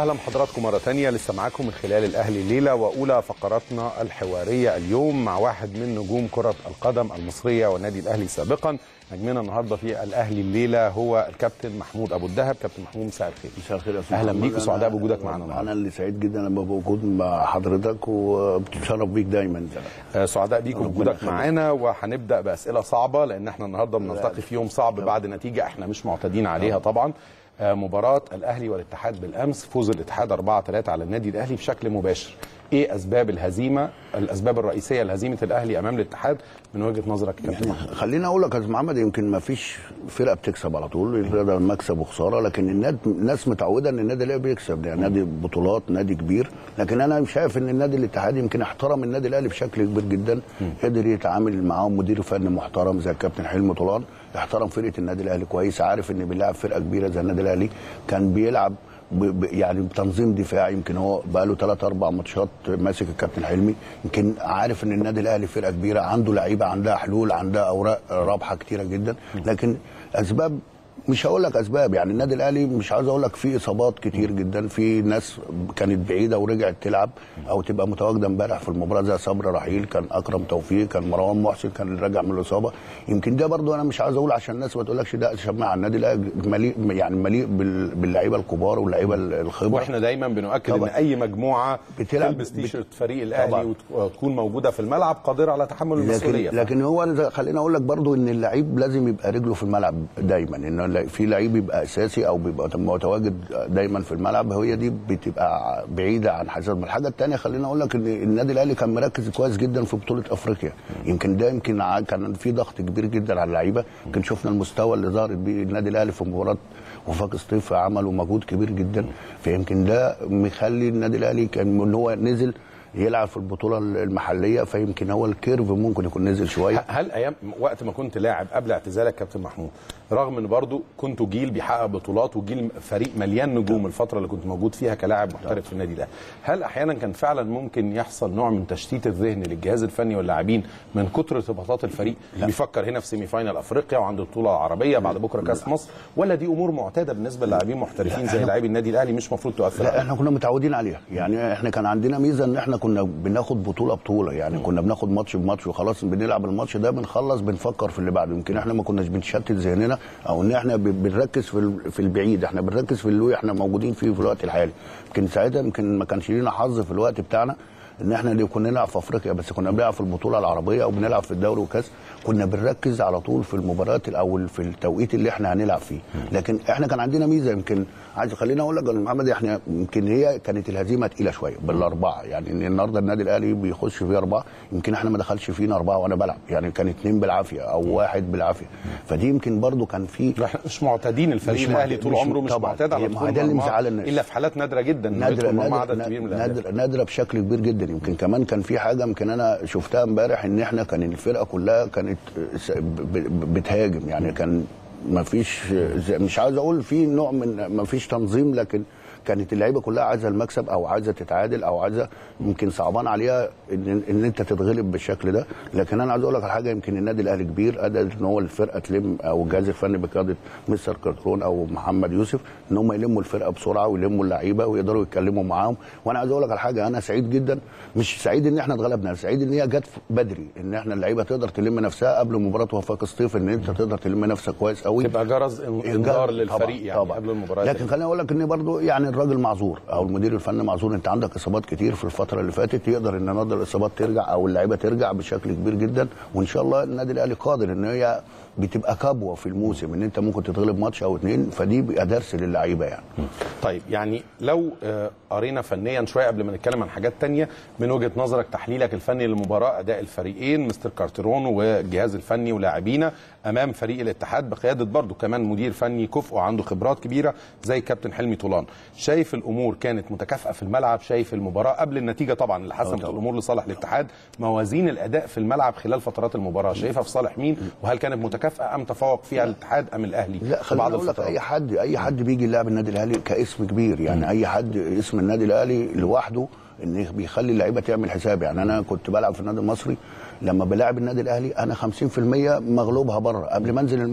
اهلا بحضراتكم مره تانية لسه معاكم من خلال الاهلي الليله واولى فقراتنا الحواريه اليوم مع واحد من نجوم كره القدم المصريه والنادي الاهلي سابقا نجمنا النهارده في الاهلي الليله هو الكابتن محمود ابو الدهب كابتن محمود مساء الخير مساء الخير يا استاذ اهلا محمد. بيك وسعداء أنا- بوجودك معانا النهارده انا اللي سعيد جدا لما بوجود مع حضرتك وبتشرف بيك دايما آه، سعداء بيك ربنا وجودك يخليك. معانا وهنبدا باسئله صعبه لان احنا النهارده بنلتقي في يوم صعب بعد نتيجه احنا مش معتادين عليها طبعا آه، مباراه الاهلي والاتحاد بالامس فوز الاتحاد 4 3 على النادي الاهلي بشكل مباشر ايه اسباب الهزيمه الاسباب الرئيسيه لهزيمه الاهلي امام الاتحاد من وجهه نظرك يا كابتن محمود خليني اقول لك يا استاذ محمد يمكن ما فيش فرقه بتكسب على طول ده مكسب وخساره لكن الناد- الناس متعوده ان النادي الاهلي بيكسب يعني نادي بطولات نادي كبير لكن انا شايف ان النادي الاتحاد يمكن احترم النادي الاهلي بشكل كبير جدا قدر يتعامل معاهم مدير فني محترم زي الكابتن حلمي طولان احترم فرقه النادي الاهلي كويس عارف ان بيلعب فرقه كبيره زي النادي الاهلي كان بيلعب ب- ب- يعني بتنظيم دفاعي يمكن هو بقى له ثلاث اربع ماتشات ماسك الكابتن حلمي يمكن عارف ان النادي الاهلي فرقه كبيره عنده لعيبه عندها حلول عندها اوراق رابحه كتيره جدا لكن اسباب مش هقول لك اسباب يعني النادي الاهلي مش عاوز اقول لك في اصابات كتير جدا في ناس كانت بعيده ورجعت تلعب او تبقى متواجده امبارح في المباراه زي صبري رحيل كان اكرم توفيق كان مروان محسن كان راجع من الاصابه يمكن ده برضو انا مش عاوز اقول عشان الناس ما تقولكش ده شماعه النادي الاهلي مليء يعني مليء بال- باللعيبه الكبار واللعيبه الخبره واحنا دايما بنؤكد ان طبعا. اي مجموعه بتلعب- تلبس بت- تيشيرت فريق الاهلي طبعا. وت- وتكون موجوده في الملعب قادره على تحمل المسؤوليه لكن لكن هو أنا خليني اقول لك برضو ان اللعيب لازم يبقى رجله في الملعب دايما ان في لعيب يبقى اساسي او بيبقى متواجد دايما في الملعب هي دي بتبقى بعيده عن حساب الحاجه الثانيه خليني اقول لك ان النادي الاهلي كان مركز كويس جدا في بطوله افريقيا يمكن ده يمكن ع- كان في ضغط كبير جدا على اللعيبه يمكن شفنا المستوى اللي ظهرت بيه النادي الاهلي في مباراه وفاق سطيف عملوا مجهود كبير جدا فيمكن ده مخلي النادي الاهلي كان ان هو نزل يلعب في البطوله المحليه فيمكن هو الكيرف ممكن يكون نزل شويه هل ايام وقت ما كنت لاعب قبل اعتزالك كابتن محمود رغم ان برضو كنتوا جيل بيحقق بطولات وجيل فريق مليان نجوم الفتره اللي كنت موجود فيها كلاعب محترف في النادي الاهلي هل احيانا كان فعلا ممكن يحصل نوع من تشتيت الذهن للجهاز الفني واللاعبين من كتر ارتباطات الفريق بيفكر هنا في سيمي فاينال افريقيا وعنده البطوله العربيه بعد بكره كاس مصر ولا دي امور معتاده بالنسبه للاعبين محترفين زي لاعبي النادي الاهلي مش المفروض تؤثر لا عليهم؟ احنا كنا متعودين عليها يعني احنا كان عندنا ميزه ان احنا كنا بناخد بطوله بطوله يعني كنا بناخد ماتش بماتش وخلاص بنلعب الماتش ده بنخلص بنفكر في اللي بعده يمكن احنا ما كناش بنشتت ذهننا او ان احنا ب- بنركز في ال- في البعيد احنا بنركز في اللي احنا موجودين فيه في الوقت الحالي يمكن ساعتها يمكن ما كانش لينا حظ في الوقت بتاعنا ان احنا اللي كنا نلعب في افريقيا بس كنا بنلعب في البطوله العربيه او بنلعب في الدوري وكاس كنا بنركز على طول في المباريات او في التوقيت اللي احنا هنلعب فيه لكن احنا كان عندنا ميزه يمكن عايز خليني اقول لك يا محمد احنا يمكن هي كانت الهزيمه تقيله شويه بالاربعه يعني ان النهارده النادي الاهلي بيخش فيه اربعه يمكن احنا ما دخلش فينا اربعه وانا بلعب يعني كان اثنين بالعافيه او واحد بالعافيه فدي يمكن برضو كان في احنا مش معتادين الفريق مش الاهلي معتاد- طول مش- عمره مش طبعاً. معتاد على هي- دخول ما ده اللي مرمى مزعل الناس. الا في حالات نادره جدا إنه نادرة يدخل مرمى نادرة عدد كبير من الاهداف نادرة, نادرة بشكل كبير جدا يمكن كمان كان في حاجة يمكن أنا شفتها امبارح إن إحنا كان الفرقة كلها كانت س- ب- ب- بتهاجم يعني كان ما فيش زي- مش عاوز أقول في نوع من ما فيش تنظيم لكن كانت اللعيبه كلها عايزه المكسب او عايزه تتعادل او عايزه يمكن صعبان عليها ان, إن انت تتغلب بالشكل ده لكن انا عايز اقول لك على حاجه يمكن النادي الاهلي كبير قدر ان هو الفرقه تلم او الجهاز الفني بقياده مستر كرتون او محمد يوسف ان هم يلموا الفرقه بسرعه ويلموا اللعيبه ويقدروا يتكلموا معاهم وانا عايز اقول لك على حاجه انا سعيد جدا مش سعيد ان احنا اتغلبنا سعيد ان هي جت بدري ان احنا اللعيبه تقدر تلم نفسها قبل مباراه وفاق سطيف ان انت تقدر تلم نفسك كويس قوي تبقى جرس إن- انذار للفريق يعني قبل المباراه لكن خليني اقول لك ان برضو يعني الراجل معذور او المدير الفني معذور انت عندك اصابات كتير في الفتره اللي فاتت يقدر ان النهارده الاصابات ترجع او اللعيبه ترجع بشكل كبير جدا وان شاء الله النادي الاهلي قادر ان هي بتبقى كبوه في الموسم ان انت ممكن تتغلب ماتش او اتنين فدي بيبقى درس للعيبه يعني طيب يعني لو آه، قرينا فنيا شويه قبل ما نتكلم عن حاجات تانية من وجهه نظرك تحليلك الفني للمباراه اداء الفريقين مستر كارترون والجهاز الفني ولاعبينا امام فريق الاتحاد بقياده برضه كمان مدير فني كفء وعنده خبرات كبيره زي كابتن حلمي طولان شايف الامور كانت متكافئه في الملعب شايف المباراه قبل النتيجه طبعا اللي حسمت طبعاً. الامور لصالح الاتحاد موازين الاداء في الملعب خلال فترات المباراه شايفها في صالح مين وهل كانت متكافئه ام تفوق فيها الاتحاد ام الاهلي لا في خليني بعض اقول لك الفترات اي حد اي حد بيجي يلعب النادي الاهلي كاسم كبير يعني اي حد اسم النادي الاهلي لوحده ان بيخلي اللعيبه تعمل حساب يعني انا كنت بلعب في النادي المصري لما بلاعب النادي الاهلي انا 50% مغلوبها بره قبل ما انزل الملعب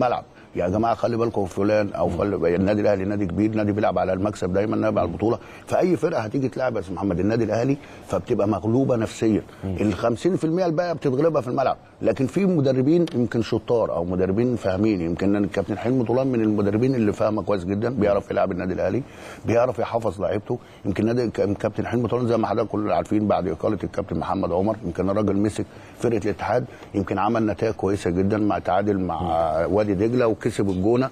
يا جماعه خلي بالكم فلان او خلي النادي الاهلي نادي كبير نادي بيلعب على المكسب دايما نادي على البطوله فاي فرقه هتيجي تلعب يا استاذ محمد النادي الاهلي فبتبقى مغلوبه نفسيا ال 50% الباقيه بتتغلبها في الملعب لكن في مدربين يمكن شطار او مدربين فاهمين يمكن الكابتن حلمي طولان من المدربين اللي فاهمه كويس جدا بيعرف يلعب النادي الاهلي بيعرف يحفظ لعيبته يمكن نادي كابتن حلمي طولان زي ما حضرتك كلنا عارفين بعد اقاله الكابتن محمد عمر يمكن الراجل مسك فرقه الاتحاد يمكن عمل نتائج كويسه جدا مع تعادل مع وادي دجله وكسب الجونه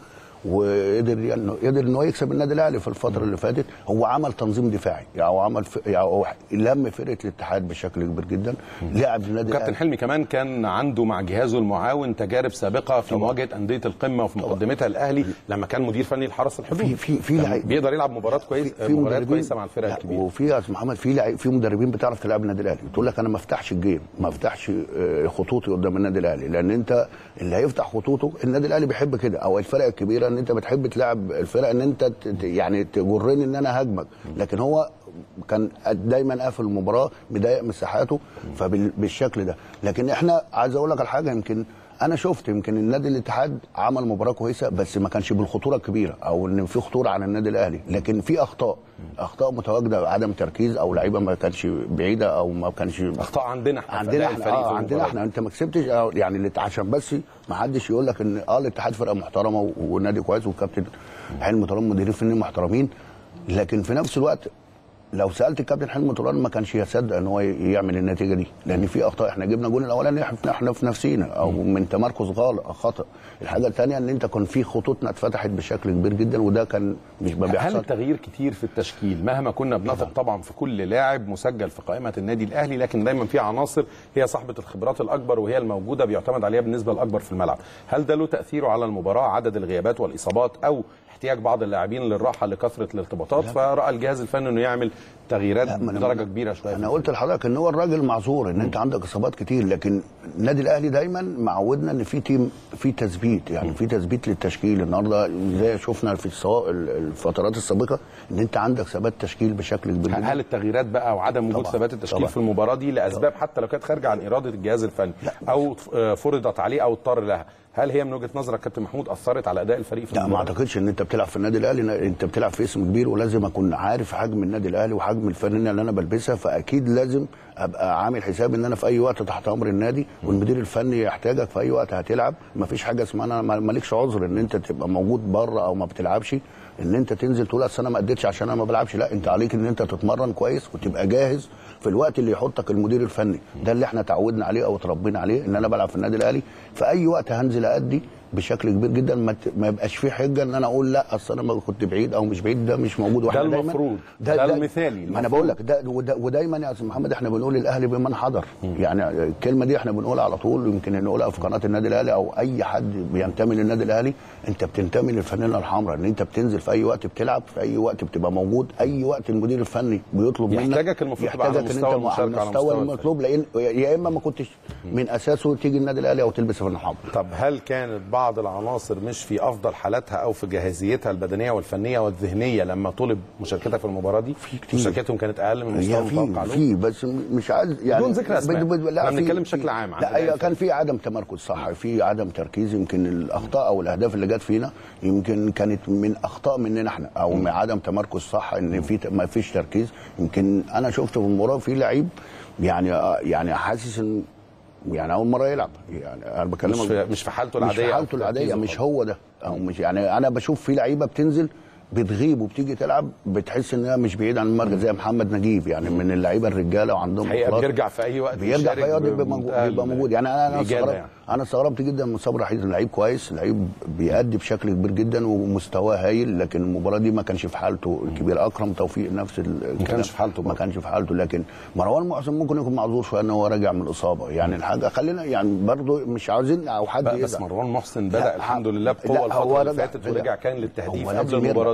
وقدر يعني قدر ان هو يكسب النادي الاهلي في الفتره اللي فاتت هو عمل تنظيم دفاعي يعني هو عمل ف... يعني هو لم فرقه الاتحاد بشكل كبير جدا لعب النادي كابتن حلمي كمان كان عنده مع جهازه المعاون تجارب سابقه في مواجهه انديه القمه وفي مقدمتها الاهلي لما كان مدير فني لحرس الحدود في في في يعني لعيب بيقدر يلعب مباراه كويس في مباريات مدربين كويسه مع الفرق لا، الكبيره وفي يا استاذ محمد في لعيب في مدربين بتعرف تلعب النادي الاهلي تقول لك انا ما افتحش الجيم ما افتحش آه، خطوطي قدام النادي الاهلي لان انت اللي هيفتح خطوطه النادي الاهلي بيحب كده او الفرق الكبيره ان انت بتحب تلعب الفرق ان انت ت- ت- يعني تجرني ان انا هاجمك لكن هو كان دايما قافل المباراه مضايق مساحاته فبالشكل ده لكن احنا عايز اقول لك على حاجه يمكن انا شفت يمكن النادي الاتحاد عمل مباراه كويسه بس ما كانش بالخطوره الكبيره او ان في خطوره على النادي الاهلي لكن في اخطاء اخطاء متواجده عدم تركيز او لعيبه ما كانش بعيده او ما كانش اخطاء عندنا احنا في عندنا أداء احنا الفريق في اه عندنا المباراة احنا انت ما كسبتش آه، يعني اللي- عشان بس ما حدش يقول لك ان اه الاتحاد فرقه محترمه و- والنادي كويس والكابتن حلمي طولان مديرين فنيين محترمين لكن في نفس الوقت لو سالت الكابتن حلمي طولان ما كانش يصدق ان هو ي- يعمل النتيجه دي لان في اخطاء احنا جبنا الجول الاولاني احنا احنا في نفسينا او من تمركز غلط خطا الحاجه الثانيه ان انت كان في خطوطنا اتفتحت بشكل كبير جدا وده كان مش ما هل بيحصل التغيير كتير في التشكيل مهما كنا بنثق طبعا في كل لاعب مسجل في قائمه النادي الاهلي لكن دايما في عناصر هي صاحبه الخبرات الاكبر وهي الموجوده بيعتمد عليها بالنسبه الاكبر في الملعب هل ده له تاثيره على المباراه عدد الغيابات والاصابات او احتياج بعض اللاعبين للراحه لكثره الارتباطات فراى الجهاز الفني انه يعمل تغييرات لا، ما أنا- بدرجه كبيره شويه انا قلت لحضرتك ان هو الراجل معذور ان انت عندك اصابات كتير لكن النادي الاهلي دايما معودنا ان في تيم في تثبيت يعني في تثبيت للتشكيل النهارده زي شفنا في السوا- الفترات السابقه ان انت عندك ثبات تشكيل بشكل كبير جدا هل التغييرات بقى وعدم وجود طبعاً. ثبات التشكيل طبعاً. في المباراه دي لاسباب حتى لو كانت خارجه عن اراده الجهاز الفني او آه، فرضت عليه او اضطر لها هل هي من وجهه نظرك كابتن محمود اثرت على اداء الفريق في لا ما المباراه اعتقدش ان انت بتلعب في النادي الاهلي انت بتلعب في اسم كبير ولازم اكون عارف حجم النادي الاهلي وحجم الفنانه اللي انا بلبسها فاكيد لازم ابقى عامل حساب ان انا في اي وقت تحت امر النادي والمدير الفني يحتاجك في اي وقت هتلعب ما فيش حاجه اسمها انا ما- مالكش عذر ان انت تبقى موجود بره او ما بتلعبش ان انت تنزل تقول اصل انا ما اديتش عشان انا ما بلعبش لا انت عليك ان انت تتمرن كويس وتبقى جاهز في الوقت اللي يحطك المدير الفني ده اللي احنا تعودنا عليه او اتربينا عليه ان انا بلعب في النادي الاهلي في اي وقت هنزل ادي بشكل كبير جدا ما, ت... ما يبقاش في حجه ان انا اقول لا اصل انا ما كنت بعيد او مش بعيد ده مش موجود واحنا دايما- المفروض. ده المثالي. ما انا بقول لك ده ودا- ودايما يا استاذ محمد احنا بنقول الاهلي بمن حضر يعني الكلمه دي احنا بنقولها على طول يمكن نقولها في قناه النادي الاهلي او اي حد بينتمي للنادي الاهلي انت بتنتمي للفانله الحمراء ان انت بتنزل في اي وقت بتلعب في اي وقت بتبقى موجود اي وقت المدير الفني بيطلب منك يحتاجك المفروض تبقى على يحتاجك ان مستوى انت على المشاركة، على المستوى مستوى المطلوب لان يا اما ما كنتش من اساسه تيجي النادي الاهلي او تلبس فانله حمراء طب هل كانت بعض العناصر مش في افضل حالاتها او في جاهزيتها البدنيه والفنيه والذهنيه لما طلب مشاركتها في المباراه دي؟ في كتير. مشاركتهم كانت اقل من المستوى هي المتوقع في له؟ في بس م- مش عايز يعني بدون ذكر أسماء. لا احنا في- بنتكلم في- بشكل عام عن لا أداء أيوة الفريق. كان في عدم تمركز صح في عدم تركيز يمكن الاخطاء او الاهداف اللي جت فينا يمكن كانت من اخطاء مننا احنا او من عدم تمركز صح ان في ت- ما فيش تركيز يمكن انا شفت في المباراه في لعيب يعني آه، يعني حاسس ان يعني اول مره يلعب يعني انا بكلمك مش في- مش في حالته مش العادية في أو حالته في العاديه تركيزه مش خالص. هو ده او مش يعني انا بشوف في لعيبه بتنزل بتغيب وبتيجي تلعب بتحس انها مش بعيد عن المركز زي محمد نجيب يعني من اللعيبه الرجاله وعندهم الحقيقه بطولات. بيرجع في اي وقت بيرجع في يشارك اي وقت بيبقى موجود, بمنتهى بيبقى موجود يعني انا انا الإجادة استغربت يعني. انا استغربت جدا من صبري رحيل لعيب كويس لعيب بيأدي بشكل كبير جدا ومستواه هايل لكن المباراه دي ما كانش في حالته الكبير اكرم توفيق نفس ال- ما كانش في حالته ما برضه. كانش في حالته لكن مروان محسن ممكن يكون معذور شويه ان هو راجع من الاصابه يعني الحاجه خلينا يعني برضه مش عاوزين او حد بقى بس يزعل. مروان محسن لا، بدا الحمد لله لا، بقوه هو الفتره اللي رجع- فاتت رجع. ورجع كان للتهديف هو قبل لازم المباراه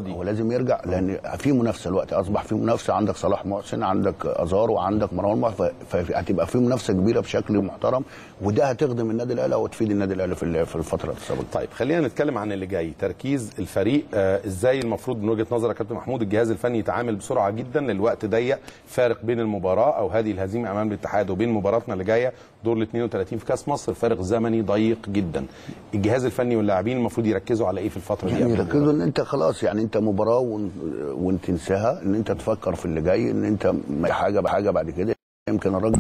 دي هو لازم يرجع لان في منافسه دلوقتي اصبح في منافسه عندك صلاح محسن عندك ازارو عندك مروان محسن ف- فهتبقى في منافسه كبيره بشكل محترم وده هتخدم النادي الاهلي وتفيد النادي الاهلي في ال- في الفتره السابقه طيب خلينا نتكلم عن اللي جاي تركيز الفريق آه ازاي المفروض من وجهه نظرك يا كابتن محمود الجهاز الفني يتعامل بسرعه جدا الوقت ضيق فارق بين المباراه او هذه الهزيمه امام الاتحاد وبين مباراتنا اللي جايه دور ال 32 في كاس مصر فارق زمني ضيق جدا الجهاز الفني واللاعبين المفروض يركزوا على ايه في الفتره دي يعني قبل يركزوا ان انت خلاص يعني انت مباراه ون- وانت تنساها ان انت تفكر في اللي جاي ان انت ما- حاجه بحاجه بعد كده يمكن الراجل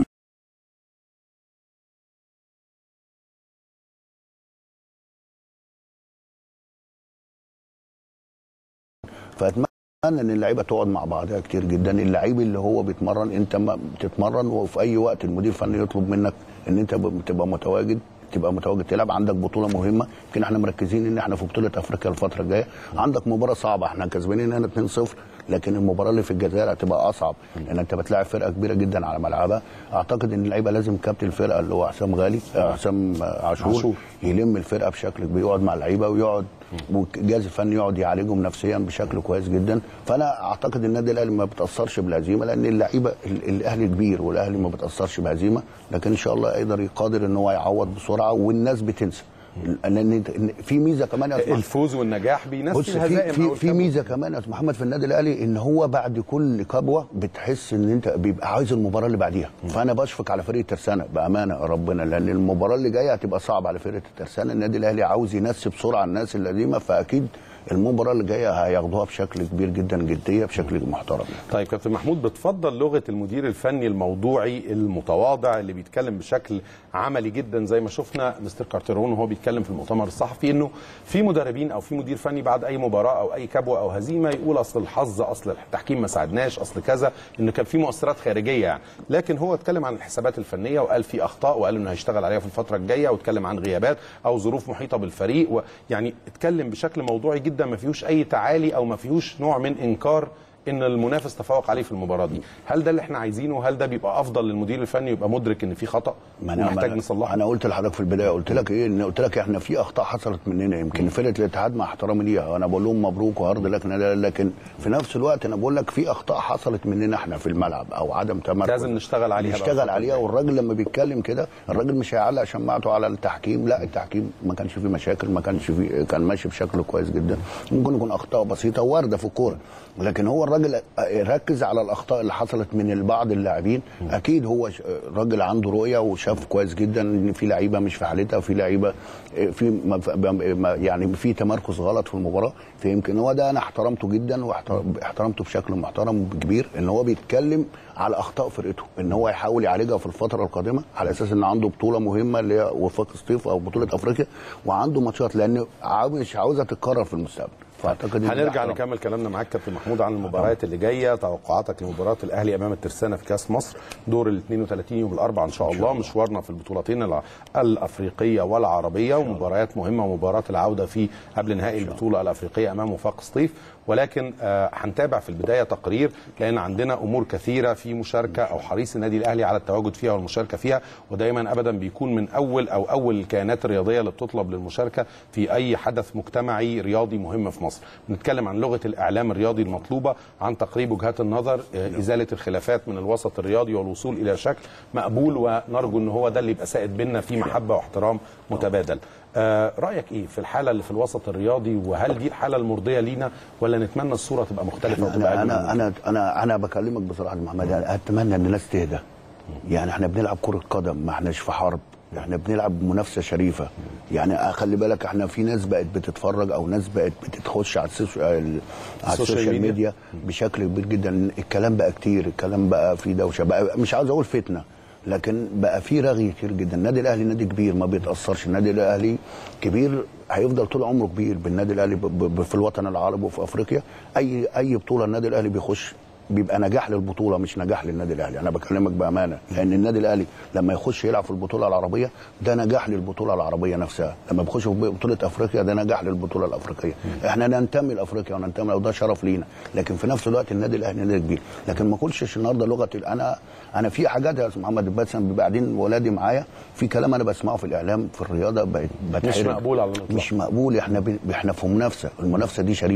فاتمنى ان اللعيبه تقعد مع بعضها كتير جدا اللعيب اللي هو بيتمرن انت ما بتتمرن وفي اي وقت المدير الفني يطلب منك ان انت ب- تبقى متواجد تبقى متواجد تلعب عندك بطوله مهمه يمكن احنا مركزين ان احنا في بطوله افريقيا الفتره الجايه عندك مباراه صعبه احنا كسبانين هنا 2-0 لكن المباراه اللي في الجزائر هتبقى اصعب لان انت بتلاعب فرقه كبيره جدا على ملعبها اعتقد ان اللعيبه لازم كابتن الفرقه اللي هو حسام غالي آه، حسام آه، عاشور, عاشور. يلم الفرقه بشكل كبير يقعد مع اللعيبه ويقعد والجهاز الفني يقعد يعالجهم نفسيا بشكل كويس جدا فانا اعتقد النادي الاهلي ما بتاثرش بالهزيمه لان اللعيبه ال- الاهلي كبير والاهلي ما بتاثرش بهزيمه لكن ان شاء الله يقدر يقدر ان هو يعوض بسرعه والناس بتنسى لان إن في ميزه كمان يا أسمع. الفوز والنجاح بينسي بص في الهزائم في, أو في الكبوة. ميزه كمان يا أستاذ محمد في النادي الاهلي ان هو بعد كل كبوه بتحس ان انت بيبقى عايز المباراه اللي بعديها فانا بشفق على فريق الترسانه بامانه ربنا لان المباراه اللي جايه هتبقى صعبه على فرقه الترسانه النادي الاهلي عاوز ينسي بسرعه الناس القديمه فاكيد المباراه اللي جايه هياخدوها بشكل كبير جدا جديه بشكل محترم طيب كابتن محمود بتفضل لغه المدير الفني الموضوعي المتواضع اللي بيتكلم بشكل عملي جدا زي ما شفنا مستر كارتيرون وهو بيتكلم في المؤتمر الصحفي انه في مدربين او في مدير فني بعد اي مباراه او اي كبوه او هزيمه يقول اصل الحظ اصل التحكيم ما ساعدناش اصل كذا انه كان في مؤثرات خارجيه يعني لكن هو اتكلم عن الحسابات الفنيه وقال في اخطاء وقال انه هيشتغل عليها في الفتره الجايه واتكلم عن غيابات او ظروف محيطه بالفريق ويعني اتكلم بشكل موضوعي جدا ما فيهوش اي تعالي او ما فيهوش نوع من انكار ان المنافس تفوق عليه في المباراه دي هل ده اللي احنا عايزينه هل ده بيبقى افضل للمدير الفني يبقى مدرك ان في خطا ما انا ومحتاج ما أنا- نصلحه انا قلت لحضرتك في البدايه قلت لك ايه ان قلت لك احنا في اخطاء حصلت مننا يمكن فرقه الاتحاد مع احترامي ليها وانا بقول لهم مبروك وهارد لك لكن في نفس الوقت انا بقول لك في اخطاء حصلت مننا احنا في الملعب او عدم تمركز لازم نشتغل عليها بقى نشتغل الفترة عليها الجاية. والراجل لما بيتكلم كده الراجل مش هيعلق شماعته على التحكيم لا التحكيم ما كانش فيه مشاكل ما كانش فيه كان ماشي بشكل كويس جدا ممكن يكون اخطاء بسيطه وارده في الكوره لكن هو الراجل ركز على الاخطاء اللي حصلت من بعض اللاعبين اكيد هو ش- راجل عنده رؤيه وشاف كويس جدا ان في لعيبه مش في حالتها وفي لعيبه في ما- ما- يعني في تمركز غلط في المباراه فيمكن هو ده انا احترمته جدا واحترمته بشكل محترم كبير ان هو بيتكلم على اخطاء فرقته ان هو يحاول يعالجها في الفتره القادمه على اساس ان عنده بطوله مهمه اللي هي وفاق سطيف او بطوله افريقيا وعنده ماتشات لان عاو- مش عاوزها تتكرر في المستقبل فاعتقد إن ده هنرجع احترام. نكمل كلامنا معاك كابتن محمود عن المباريات اللي جايه توقعاتك لمباراه الاهلي امام الترسانه في كاس مصر دور ال 32 يوم الاربعاء ان شاء الله مشوارنا في البطولتين الع- الافريقيه والعربيه ومباريات مهمه ومباراه العوده في قبل نهائي البطوله الافريقيه امام وفاق سطيف ولكن آه، هنتابع في البدايه تقرير لان عندنا امور كثيره في مشاركه او حريص النادي الاهلي على التواجد فيها والمشاركه فيها ودايما ابدا بيكون من اول او اول الكيانات الرياضيه اللي بتطلب للمشاركه في اي حدث مجتمعي رياضي مهم في مصر. بنتكلم عن لغه الاعلام الرياضي المطلوبه عن تقريب وجهات النظر آه، ازاله الخلافات من الوسط الرياضي والوصول الى شكل مقبول ونرجو ان هو ده اللي يبقى سائد بينا في محبه واحترام متبادل. آه، رايك ايه في الحاله اللي في الوسط الرياضي وهل دي الحاله المرضيه لينا ولا نتمنى الصوره تبقى مختلفه وتبقى انا أجمل انا من انا انا, أنا بكلمك بصراحه يا محمد أنا اتمنى ان الناس تهدى يعني احنا بنلعب كره قدم ما احناش في حرب احنا بنلعب منافسه شريفه يعني خلي بالك احنا في ناس بقت بتتفرج او ناس بقت بتخش على السوشيال على السوشيال السوشيال ميديا. ميديا بشكل كبير جدا الكلام بقى كتير الكلام بقى فيه دوشه بقى مش عاوز اقول فتنه لكن بقى في رغي كتير جدا النادي الاهلي نادي كبير ما بيتاثرش النادي الاهلي كبير هيفضل طول عمره كبير بالنادي الاهلي ب- ب- في الوطن العربي وفي افريقيا اي اي بطوله النادي الاهلي بيخش بيبقى نجاح للبطوله مش نجاح للنادي الاهلي انا بكلمك بامانه لان النادي الاهلي لما يخش يلعب في البطوله العربيه ده نجاح للبطوله العربيه نفسها لما بيخش في بطوله افريقيا ده نجاح للبطوله الافريقيه احنا ننتمي لافريقيا وننتمي وده شرف لينا لكن في نفس الوقت النادي الاهلي نادي كبير لكن ما اقولش النهارده لغه ال- انا انا في حاجات يا استاذ محمد باسم بعدين ولادي معايا في كلام انا بسمعه في الاعلام في الرياضه بقيت بتحرج مقبول على الإطلاق. مش مقبول احنا ب... احنا في منافسه المنافسه دي شريفه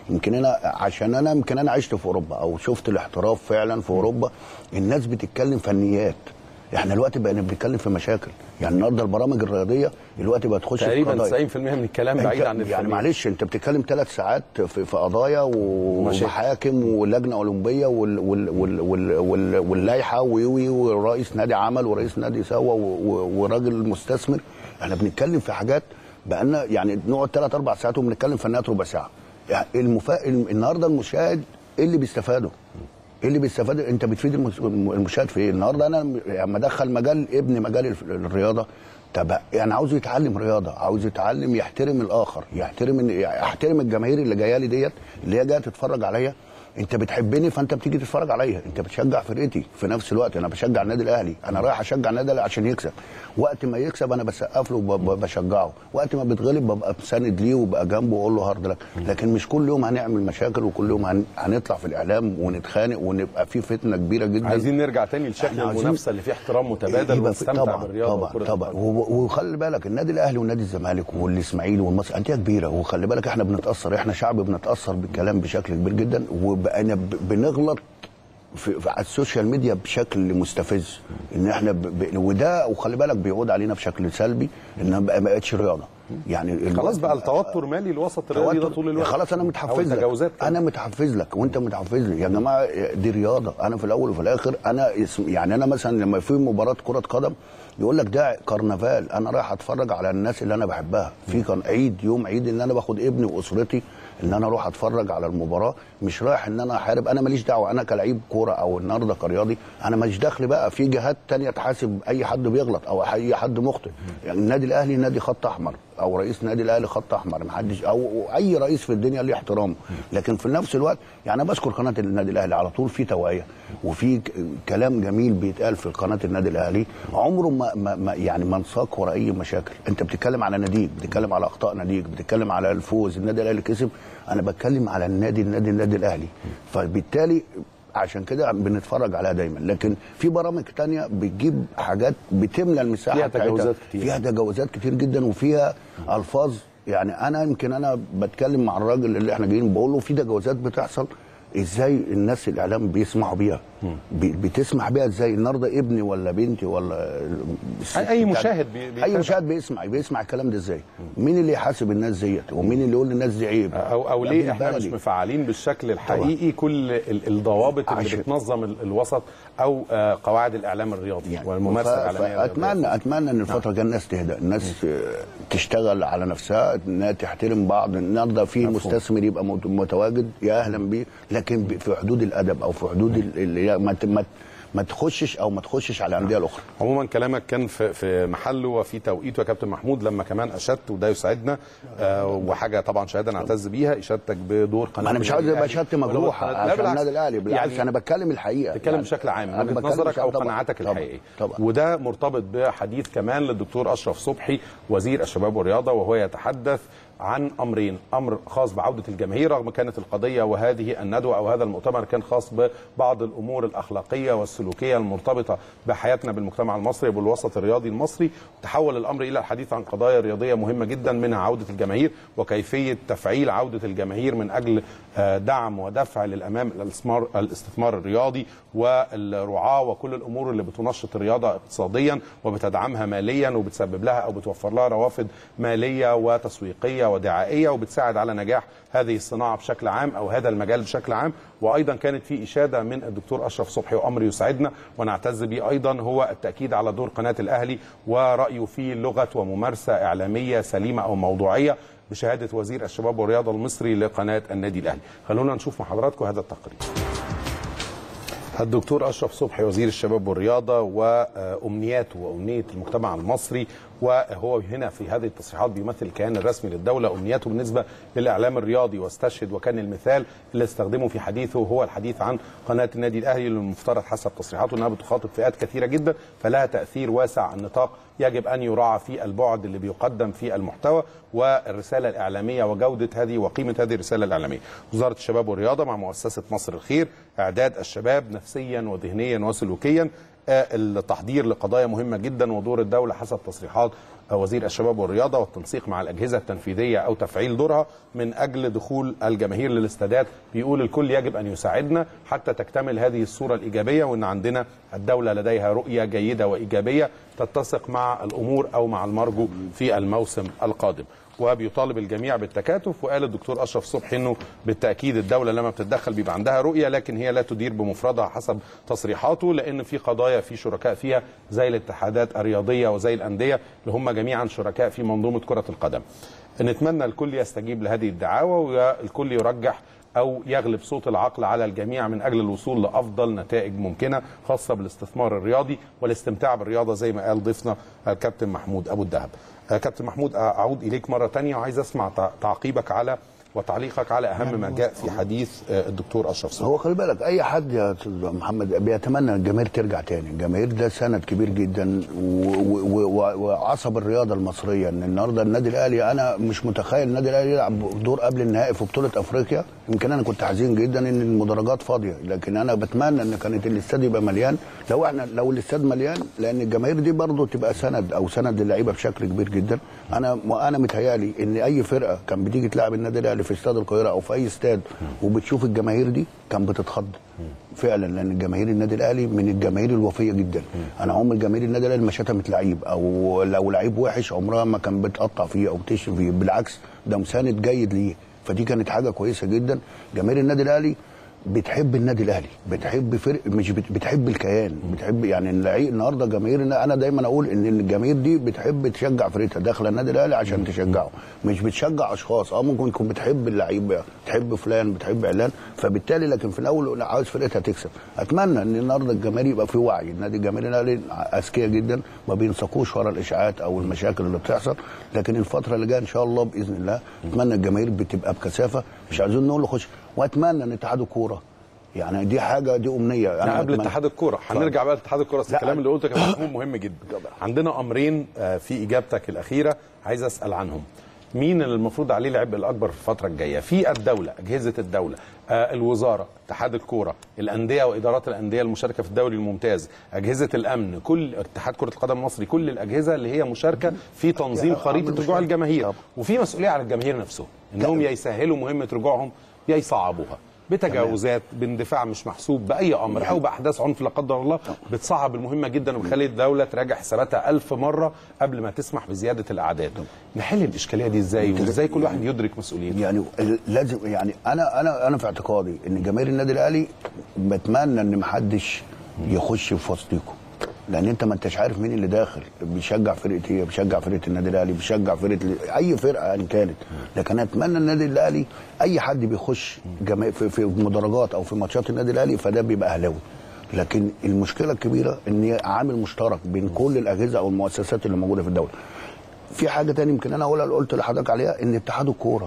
يمكن انا عشان انا يمكن انا عشت في اوروبا او شفت الاحتراف فعلا في اوروبا الناس بتتكلم فنيات احنا دلوقتي بقينا بنتكلم في مشاكل يعني النهارده البرامج الرياضيه دلوقتي بقت تخش في تقريبا قضايا. 90% من الكلام بعيد أنت- عن يعني الفنيات. معلش انت بتتكلم ثلاث ساعات في, في قضايا ومشاكل. ومحاكم ولجنه اولمبيه وال وال وال وال وال واللائحه ويوي ورئيس نادي عمل ورئيس نادي سوا و- و- وراجل مستثمر احنا بنتكلم في حاجات بقالنا يعني نقعد ثلاث اربع ساعات وبنتكلم فنيات ربع ساعه يعني المفا... النهارده المشاهد ايه اللي بيستفاده؟ ايه اللي بيستفاد انت بتفيد المس- المشاهد في ايه؟ النهارده انا لما ادخل مجال ابني مجال الف- الرياضه طب يعني عاوز يتعلم رياضه عاوز يتعلم يحترم الاخر يحترم إن- يحترم الجماهير اللي جايه لي ديت اللي هي جايه تتفرج عليا انت بتحبني فانت بتيجي تتفرج عليا انت بتشجع فرقتي في نفس الوقت انا بشجع النادي الاهلي انا رايح اشجع النادي الاهلي عشان يكسب وقت ما يكسب انا بسقف له وبشجعه وقت ما بيتغلب ببقى مساند ليه وبقى جنبه واقول له هارد لك لكن مش كل يوم هنعمل مشاكل وكل يوم هن... هنطلع في الاعلام ونتخانق ونبقى في فتنه كبيره جدا عايزين نرجع تاني لشكل إحنا عايزين- المنافسه اللي فيه احترام متبادل يبقى في- ونستمتع طبعا بالرياضه طبعا وكرة طبعا القدم. و- وخلي بالك النادي الاهلي ونادي الزمالك والاسماعيلي والمصري انديه كبيره وخلي بالك احنا بنتاثر احنا شعب بنتاثر بالكلام بشكل كبير جدا وبقينا ب- بنغلط في, في على السوشيال ميديا بشكل مستفز ان احنا ب... ب... وده وخلي بالك بيعود علينا بشكل سلبي انها ما بقتش رياضه يعني ال- خلاص بقى التوتر مالي الوسط الرياضي ده توتر. طول الوقت خلاص انا أو متحفز لك التجاوزات كمان. انا متحفز لك وانت متحفز لي يا جماعه دي رياضه انا في الاول وفي الاخر انا اسم يعني انا مثلا لما في مباراه كره قدم يقول لك ده كرنفال انا رايح اتفرج على الناس اللي انا بحبها في كان عيد يوم عيد ان انا باخد ابني واسرتي ان انا اروح اتفرج على المباراه مش رايح ان انا احارب انا ماليش دعوه انا كلعيب كوره او النهارده كرياضي انا ماليش دخل بقى في جهات تانية تحاسب اي حد بيغلط او اي حد مخطئ يعني النادي الاهلي نادي خط احمر او رئيس نادي الاهلي خط احمر محدش او أو اي رئيس في الدنيا ليه احترامه لكن في نفس الوقت يعني انا بذكر قناه النادي الاهلي على طول في توعيه وفي ك- كلام جميل بيتقال في قناه النادي الاهلي عمره ما, ما, ما يعني ما انساق ورا اي مشاكل انت بتتكلم على ناديك بتتكلم على اخطاء ناديك بتتكلم على الفوز النادي الاهلي كسب انا بتكلم على النادي النادي النادي الاهلي فبالتالي عشان كده بنتفرج عليها دايما لكن في برامج تانية بتجيب حاجات بتملى المساحه فيها بتاعتها. تجاوزات كتير. فيها تجاوزات كتير جدا وفيها الفاظ يعني انا يمكن انا بتكلم مع الراجل اللي احنا جايين بقول له في تجاوزات بتحصل ازاي الناس الاعلام بيسمعوا بيها بي- بتسمع بيها ازاي النهارده ابني ولا بنتي ولا الست أي- أي بتاعتي. مشاهد بي- اي بيتابع. مشاهد بيسمع بيسمع الكلام ده ازاي مين اللي يحاسب الناس ديت ومين اللي يقول للناس دي عيب او او يا ليه ابن احنا مش البلدي. مفعلين بالشكل الحقيقي كل ال- الضوابط اللي عشان- بتنظم ال- الوسط او آه، قواعد الاعلام الرياضي والممارسه ف- الاعلاميه الرياضية. فاتمنى اتمنى ان الفتره الجايه الناس تهدى الناس آه، تشتغل على نفسها انها تحترم بعض النهارده في مستثمر يبقى مت- متواجد يا اهلا بيه لكن ب- في حدود الادب او في حدود ال- اللي هي ما ت- ما ت- ما تخشش او ما تخشش على الانديه الاخرى عموما كلامك كان في في محله وفي توقيته يا كابتن محمود لما كمان اشدت وده يسعدنا آه وحاجه طبعا شهاده نعتز بيها اشادتك بدور قناه ما انا مش عاوز النادي يبقى الأهلي. شهادتي ولو مجروحه القناة- لا عشان بالعكس. النادي الاهلي بالعكس يعني انا بتكلم الحقيقه تتكلم يعني بشكل عام أنا وجهه بتكلم نظرك او طبعاً، قناعاتك طبعاً، الحقيقيه طبعا وده مرتبط بحديث كمان للدكتور اشرف صبحي وزير الشباب والرياضه وهو يتحدث عن امرين امر خاص بعوده الجماهير رغم كانت القضيه وهذه الندوه او هذا المؤتمر كان خاص ببعض الامور الاخلاقيه والسلوكيه المرتبطه بحياتنا بالمجتمع المصري وبالوسط الرياضي المصري تحول الامر الى الحديث عن قضايا رياضيه مهمه جدا منها عوده الجماهير وكيفيه تفعيل عوده الجماهير من اجل آه، دعم ودفع للامام الاستثمار الاستثمار الرياضي والرعاه وكل الامور اللي بتنشط الرياضه اقتصاديا وبتدعمها ماليا وبتسبب لها او بتوفر لها روافد ماليه وتسويقيه ودعائيه وبتساعد على نجاح هذه الصناعه بشكل عام او هذا المجال بشكل عام وايضا كانت في اشاده من الدكتور اشرف صبحي وامر يسعدنا ونعتز به ايضا هو التاكيد على دور قناه الاهلي ورايه في لغه وممارسه اعلاميه سليمه او موضوعيه بشهاده وزير الشباب والرياضه المصري لقناه النادي الاهلي خلونا نشوف مع حضراتكم هذا التقرير الدكتور اشرف صبحي وزير الشباب والرياضه وامنياته وامنيه المجتمع المصري وهو هنا في هذه التصريحات بيمثل الكيان الرسمي للدوله امنياته بالنسبه للاعلام الرياضي واستشهد وكان المثال اللي استخدمه في حديثه هو الحديث عن قناه النادي الاهلي اللي المفترض حسب تصريحاته انها بتخاطب فئات كثيره جدا فلها تاثير واسع النطاق يجب ان يراعى في البعد اللي بيقدم في المحتوى والرساله الاعلاميه وجوده هذه وقيمه هذه الرساله الاعلاميه. وزاره الشباب والرياضه مع مؤسسه مصر الخير اعداد الشباب نفسيا وذهنيا وسلوكيا آه، التحضير لقضايا مهمه جدا ودور الدوله حسب تصريحات آه، وزير الشباب والرياضه والتنسيق مع الاجهزه التنفيذيه او تفعيل دورها من اجل دخول الجماهير للاستادات بيقول الكل يجب ان يساعدنا حتى تكتمل هذه الصوره الايجابيه وان عندنا الدوله لديها رؤيه جيده وايجابيه تتسق مع الامور او مع المرجو في الموسم القادم وبيطالب الجميع بالتكاتف وقال الدكتور اشرف صبحي انه بالتاكيد الدوله لما بتتدخل بيبقى عندها رؤيه لكن هي لا تدير بمفردها حسب تصريحاته لان في قضايا في شركاء فيها زي الاتحادات الرياضيه وزي الانديه اللي هم جميعا شركاء في منظومه كره القدم. نتمنى الكل يستجيب لهذه الدعاوى والكل يرجح او يغلب صوت العقل على الجميع من اجل الوصول لافضل نتائج ممكنه خاصه بالاستثمار الرياضي والاستمتاع بالرياضه زي ما قال ضيفنا الكابتن محمود ابو الدهب. آه، كابتن محمود آه، اعود اليك مره تانية وعايز اسمع تع- تعقيبك على وتعليقك على اهم ما جاء في حديث آه، الدكتور اشرف صبحي. هو خلي بالك اي حد يا استاذ محمد بيتمنى الجماهير ترجع تاني الجماهير ده سند كبير جدا و- و- و- وعصب الرياضه المصريه ان النهارده النادي الاهلي انا مش متخيل النادي الاهلي يلعب دور قبل النهائي في بطوله افريقيا يمكن انا كنت حزين جدا ان المدرجات فاضيه لكن انا بتمنى ان كانت الاستاد يبقى مليان لو احنا لو الاستاد مليان لان الجماهير دي برضه تبقى سند او سند للعيبه بشكل كبير جدا انا وانا متهيالي ان اي فرقه كان بتيجي تلعب النادي الاهلي في استاد القاهره او في اي استاد وبتشوف الجماهير دي كان بتتخض فعلا لان الجماهير النادي الاهلي من الجماهير الوفيه جدا انا عمر جماهير النادي الاهلي ما شتمت لعيب او لو لعيب وحش عمرها ما كان بتقطع فيه او بتشتم فيه بالعكس ده مساند جيد ليه فدي كانت حاجه كويسه جدا جماهير النادي الاهلي بتحب النادي الاهلي بتحب فرق مش بت- بتحب الكيان بتحب يعني اللعيب النهارده جماهير انا دايما اقول ان الجماهير دي بتحب تشجع فرقتها داخله النادي الاهلي عشان تشجعه مش بتشجع اشخاص اه ممكن تكون بتحب اللعيب بتحب فلان بتحب علان فبالتالي لكن في الاول لا، عاوز فرقتها تكسب اتمنى ان النهارده الجماهير يبقى في وعي النادي الجماهير الاهلي اذكياء جدا ما بينساقوش ورا الاشاعات او المشاكل اللي بتحصل لكن الفتره اللي جايه ان شاء الله باذن الله اتمنى الجماهير بتبقى بكثافه مش عايزين نقول له خش واتمنى ان اتحاد الكوره يعني دي حاجه دي امنيه انا قبل أتمنى- اتحاد الكوره هنرجع بقى لاتحاد الكوره بس لا، الكلام اللي قلته كان مفهوم مهم جدا طبعا. عندنا امرين آه، في اجابتك الاخيره عايز اسال عنهم مين اللي المفروض عليه العبء الاكبر في الفتره الجايه في الدوله اجهزه الدوله آه، الوزاره اتحاد الكوره الانديه وادارات الانديه المشاركه في الدوري الممتاز اجهزه الامن كل اتحاد كره القدم المصري كل الاجهزه اللي هي مشاركه في تنظيم خريطه عامل رجوع مشاركة. الجماهير طبعا. وفي مسؤوليه على الجماهير نفسهم انهم يا يسهلوا مهمه رجوعهم يا يصعبوها بتجاوزات باندفاع مش محسوب باي امر او باحداث عنف لا قدر الله بتصعب المهمه جدا وبتخلي الدوله تراجع حساباتها ألف مره قبل ما تسمح بزياده الاعداد نحل الاشكاليه دي ازاي وازاي كل واحد يدرك مسؤوليته يعني لازم يعني انا انا انا في اعتقادي ان جماهير النادي الاهلي بتمنى ان محدش يخش في وسطيكم لان انت ما انتش عارف مين اللي داخل بيشجع فرقه ايه بيشجع فرقه النادي الاهلي بيشجع فرقه اي فرقه ان كانت لكن اتمنى النادي الاهلي اي حد بيخش جما... في, في مدرجات او في ماتشات النادي الاهلي فده بيبقى اهلاوي لكن المشكله الكبيره ان عامل مشترك بين كل الاجهزه او المؤسسات اللي موجوده في الدوله في حاجه تاني يمكن انا اقولها اللي قلت لحضرتك عليها ان اتحاد الكوره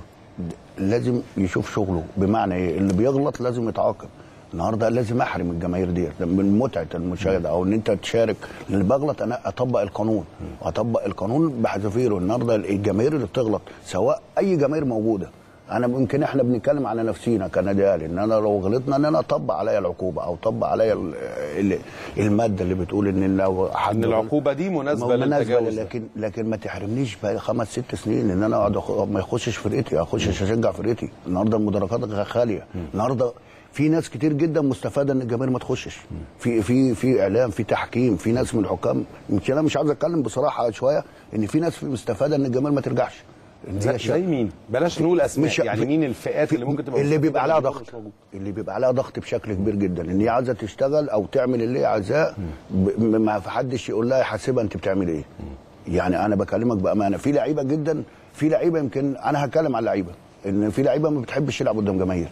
لازم يشوف شغله بمعنى ايه اللي بيغلط لازم يتعاقب النهارده لازم احرم الجماهير ديت من متعه المشاهده او ان انت تشارك اللي بغلط انا اطبق القانون واطبق القانون بحذافيره النهارده الجماهير اللي بتغلط سواء اي جماهير موجوده انا ممكن احنا بنتكلم على نفسينا كنادي اهلي ان انا لو غلطنا ان انا اطبق عليا العقوبه او اطبق عليا ال- ال- الماده اللي بتقول ان لو حد ان العقوبه دي مناسبه مناسبة للتجاوز ده. لكن لكن ما تحرمنيش بقى خمس ست سنين ان انا اقعد أخ- ما يخشش فرقتي اخش اشجع فرقتي النهارده المدرجات خاليه النهارده في ناس كتير جدا مستفاده ان الجماهير ما تخشش في في في اعلام في تحكيم في ناس من الحكام يمكن انا مش عاوز اتكلم بصراحه شويه ان في ناس في مستفاده ان الجماهير ما ترجعش إن زي, هي زي مين بلاش نقول اسماء مش- يعني مين الفئات اللي ممكن تبقى اللي بيبقى عليها مستفيدة ضغط مش موجودة؟ اللي بيبقى عليها ضغط بشكل كبير جدا ان هي عايزه تشتغل او تعمل اللي هي عايزاه ب- ما في حدش يقول لها يحاسبها انت بتعمل ايه يعني انا بكلمك بامانه في لعيبه جدا في لعيبه يمكن انا هتكلم على لعيبه ان في لعيبه ما بتحبش تلعب قدام جماهير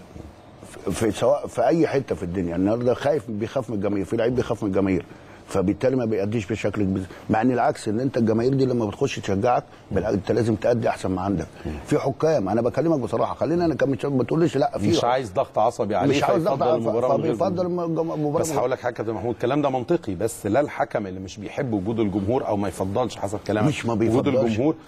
في سواء في اي حته في الدنيا النهارده خايف بيخاف من الجماهير في لعيب بيخاف من الجماهير فبالتالي ما بيأديش بشكل كبير مع ان العكس ان انت الجماهير دي لما بتخش تشجعك بالعكس انت لازم تأدي احسن ما عندك في حكام انا بكلمك بصراحه خلينا انا كمل ما تقوليش لا في مش عايز ضغط عصبي عليه مش عاوز ضغط فيفضل المباراه من غير فبيفضل جمهور. المباراه بس هقول لك حاجه يا كابتن محمود الكلام ده منطقي بس لا الحكم اللي مش بيحب وجود الجمهور او ما يفضلش حسب كلامك مش ما وجود بيفضلش. الجمهور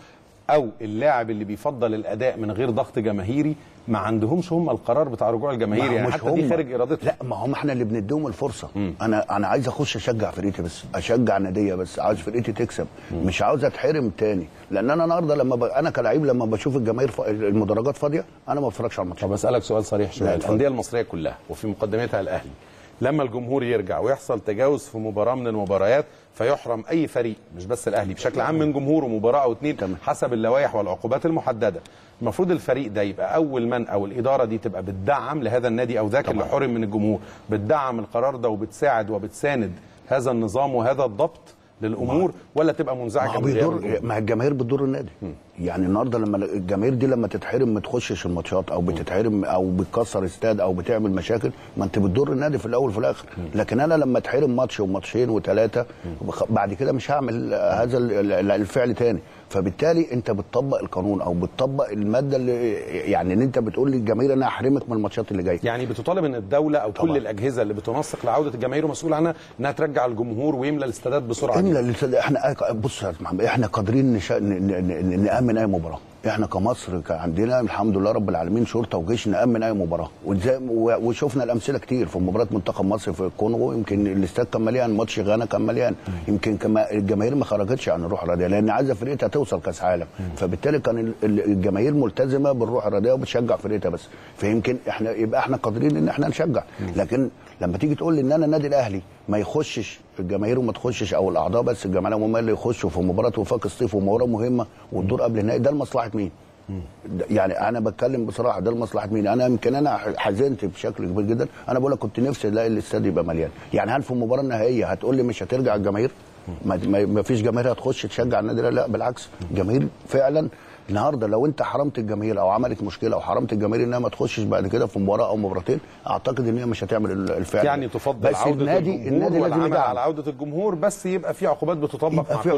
او اللاعب اللي بيفضل الاداء من غير ضغط جماهيري ما عندهمش هم القرار بتاع رجوع الجماهير ما هو يعني مش حتى دي هم. خارج ارادتهم لا ما هم احنا اللي بنديهم الفرصه انا انا عايز اخش اشجع فرقتي بس اشجع ناديه بس عاوز فرقتي تكسب مش عاوز اتحرم تاني لان انا النهارده لما ب... انا كلاعب لما بشوف الجماهير ف... المدرجات فاضيه انا ما بتفرجش على الماتش طب اسالك سؤال صريح شويه لا، اتفضل. الانديه المصريه كلها وفي مقدمتها الاهلي لما الجمهور يرجع ويحصل تجاوز في مباراه من المباريات فيحرم اي فريق مش بس الاهلي بشكل عام من جمهوره مباراه او اتنين تمام. حسب اللوائح والعقوبات المحدده المفروض الفريق ده يبقى اول من او الاداره دي تبقى بتدعم لهذا النادي او ذاك اللي حرم من الجمهور بتدعم القرار ده وبتساعد وبتساند هذا النظام وهذا الضبط للامور ولا تبقى ما منزعجه هو من غياب بيضر الجمهور؟ ما الجماهير بتضر النادي يعني النهارده لما الجماهير دي لما تتحرم ما تخشش الماتشات او بتتحرم او بتكسر استاد او بتعمل مشاكل ما انت بتضر النادي في الاول وفي الاخر لكن انا لما اتحرم ماتش وماتشين وثلاثه بعد كده مش هعمل هذا ال- ال- الفعل تاني فبالتالي انت بتطبق القانون او بتطبق الماده اللي يعني ان انت بتقول للجماهير انا هحرمك من الماتشات اللي جايه يعني بتطالب ان الدوله او كل طبعا. الاجهزه اللي بتنسق لعوده الجماهير ومسؤول عنها انها ترجع الجمهور ويملى الاستادات بسرعه احنا اللي صدق- احنا بص يا محمد احنا قادرين نشا... ن... ن... ن... نامن اي مباراه احنا كمصر كان عندنا الحمد لله رب العالمين شرطه وجيش نامن اي مباراه وزي... و... وشفنا الامثله كتير في مباراه منتخب مصر في الكونغو يمكن الاستاد كان مليان ماتش غانا كان مليان يمكن كما الجماهير ما خرجتش عن الروح الرياضيه لان عايزه فرقتها توصل كاس عالم فبالتالي كان ال- ال- الجماهير ملتزمه بالروح الرياضيه وبتشجع فرقتها بس فيمكن احنا يبقى احنا قادرين ان احنا نشجع لكن لما تيجي تقول لي ان انا النادي الاهلي ما يخشش الجماهير وما تخشش او الاعضاء بس الجماهير هم اللي يخشوا في مباراه وفاق الصيف ومباراه مهمه والدور قبل النهائي ده لمصلحه مين؟ ده- يعني انا بتكلم بصراحه ده لمصلحه مين؟ انا يمكن انا حزنت بشكل كبير جدا انا بقول لك كنت نفسي الاقي الاستاد يبقى مليان يعني هل في المباراه النهائيه هتقول لي مش هترجع الجماهير؟ ما, ما ما فيش جماهير هتخش تشجع النادي الأهلي؟ لا بالعكس الجماهير فعلا النهارده لو انت حرمت الجماهير او عملت مشكله او حرمت الجماهير انها ما تخشش بعد كده في مباراه او مباراتين اعتقد ان هي مش هتعمل ال- الفعل يعني ده. تفضل بس عوده النادي الجمهور النادي لازم والعمل يدعم على عوده الجمهور بس يبقى في عقوبات بتطبق يبقى مع في كل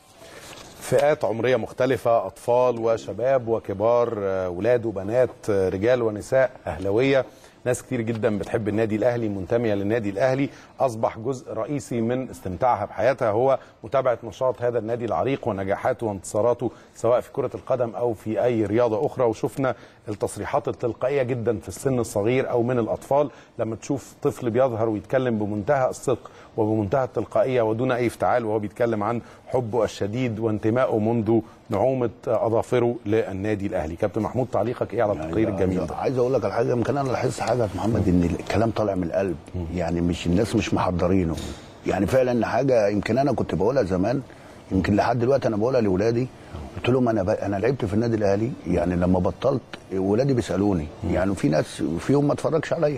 فئات عمريه مختلفه اطفال وشباب وكبار آه، ولاد وبنات آه، رجال ونساء اهلاويه ناس كتير جدا بتحب النادي الاهلي منتميه للنادي الاهلي اصبح جزء رئيسي من استمتاعها بحياتها هو متابعه نشاط هذا النادي العريق ونجاحاته وانتصاراته سواء في كره القدم او في اي رياضه اخرى وشفنا التصريحات التلقائيه جدا في السن الصغير او من الاطفال لما تشوف طفل بيظهر ويتكلم بمنتهى الصدق وبمنتهى التلقائيه ودون اي افتعال وهو بيتكلم عن حبه الشديد وانتمائه منذ نعومه اظافره للنادي الاهلي كابتن محمود تعليقك ايه على التقرير الجميل ده عايز اقول لك على حاجه يمكن انا لاحظت حاجه يا محمد ان الكلام طالع من القلب يعني مش الناس مش محضرينه يعني فعلا حاجه يمكن انا كنت بقولها زمان يمكن لحد دلوقتي انا بقولها لاولادي قلت لهم انا ب... انا لعبت في النادي الاهلي يعني لما بطلت ولادي بيسالوني يعني في ناس فيهم ما اتفرجش عليا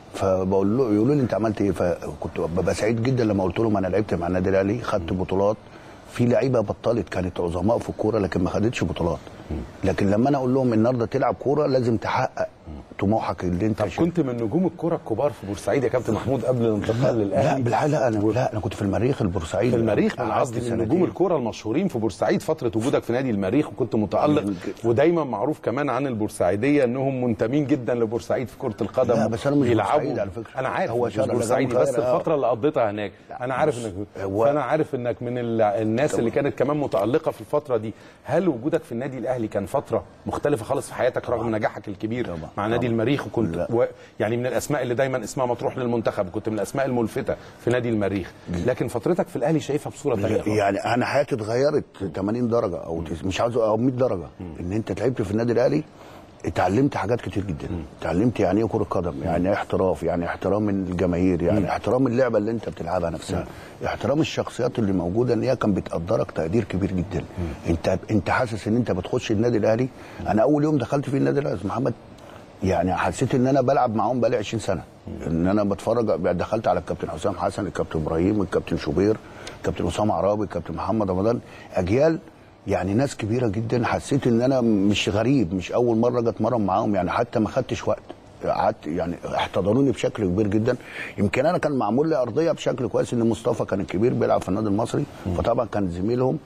فبقول له يقولوا لي انت عملت ايه فكنت ببقى سعيد جدا لما قلت لهم انا لعبت مع النادي الاهلي خدت بطولات في لعيبه بطلت كانت عظماء في الكوره لكن ما خدتش بطولات لكن لما انا اقول لهم النهارده تلعب كوره لازم تحقق طموحك اللي انت طب شايفه. كنت من نجوم الكره الكبار في بورسعيد يا كابتن محمود قبل الانتقال لا للاهلي بالحقيقه لا انا لا انا كنت في المريخ البورسعيدي في المريخ انا قعدت قصدي من سنتين. نجوم الكره المشهورين في بورسعيد فتره وجودك في نادي المريخ وكنت متالق ودايما معروف كمان عن البورسعيديه انهم منتمين جدا لبورسعيد في كره القدم لا، بس أنا مش بيلعبوا بورسعيدي على فكرة. انا عارف هو مش شارع لازم بورسعيدي بس القاهرة، آه. الفتره اللي قضيتها هناك انا عارف انك هو- فانا عارف انك من ال- الناس اللي كانت كمان متالقه في الفتره دي هل وجودك في النادي الاهلي كان فتره مختلفه خالص في حياتك رغم نجاحك الكبير طبعا. مع نادي طبعا. المريخ وكنت لا. و... يعني من الاسماء اللي دايما اسمها مطروح للمنتخب كنت من الاسماء الملفته في نادي المريخ لكن فترتك في الاهلي شايفها بصوره ثانيه خالص. يعني انا حياتي اتغيرت 80 درجه او تس- مش عاوز او 100 درجه ان انت لعبت في النادي الاهلي اتعلمت حاجات كتير جدا اتعلمت يعني ايه كره قدم يعني ايه احتراف يعني احترام الجماهير يعني احترام اللعبه اللي انت بتلعبها نفسها احترام الشخصيات اللي موجوده ان هي كان بتقدرك تقدير كبير جدا انت انت حاسس ان انت بتخش النادي الاهلي انا اول يوم دخلت فيه النادي الاهلي يا أستاذ محمد يعني حسيت ان انا بلعب معاهم بقالي 20 سنه ان انا بتفرج دخلت على الكابتن حسام حسن الكابتن ابراهيم الكابتن شوبير الكابتن اسامه عرابي الكابتن محمد رمضان اجيال يعني ناس كبيره جدا حسيت ان انا مش غريب مش اول مره اجي اتمرن معاهم يعني حتى ما خدتش وقت قعدت يعني احتضنوني بشكل كبير جدا يمكن انا كان معمول لي ارضيه بشكل كويس ان مصطفى كان الكبير بيلعب في النادي المصري فطبعا كان زميلهم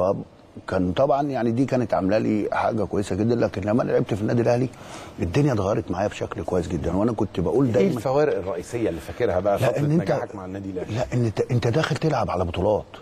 فكان طبعا يعني دي كانت عامله لي حاجه كويسه جدا لكن لما انا لعبت في النادي الاهلي الدنيا اتغيرت معايا بشكل كويس جدا وانا كنت بقول ايه دايما الفوارق الرئيسيه اللي فاكرها بقى لا فتره ان انت نجاحك مع النادي الاهلي لا ان انت انت داخل تلعب على بطولات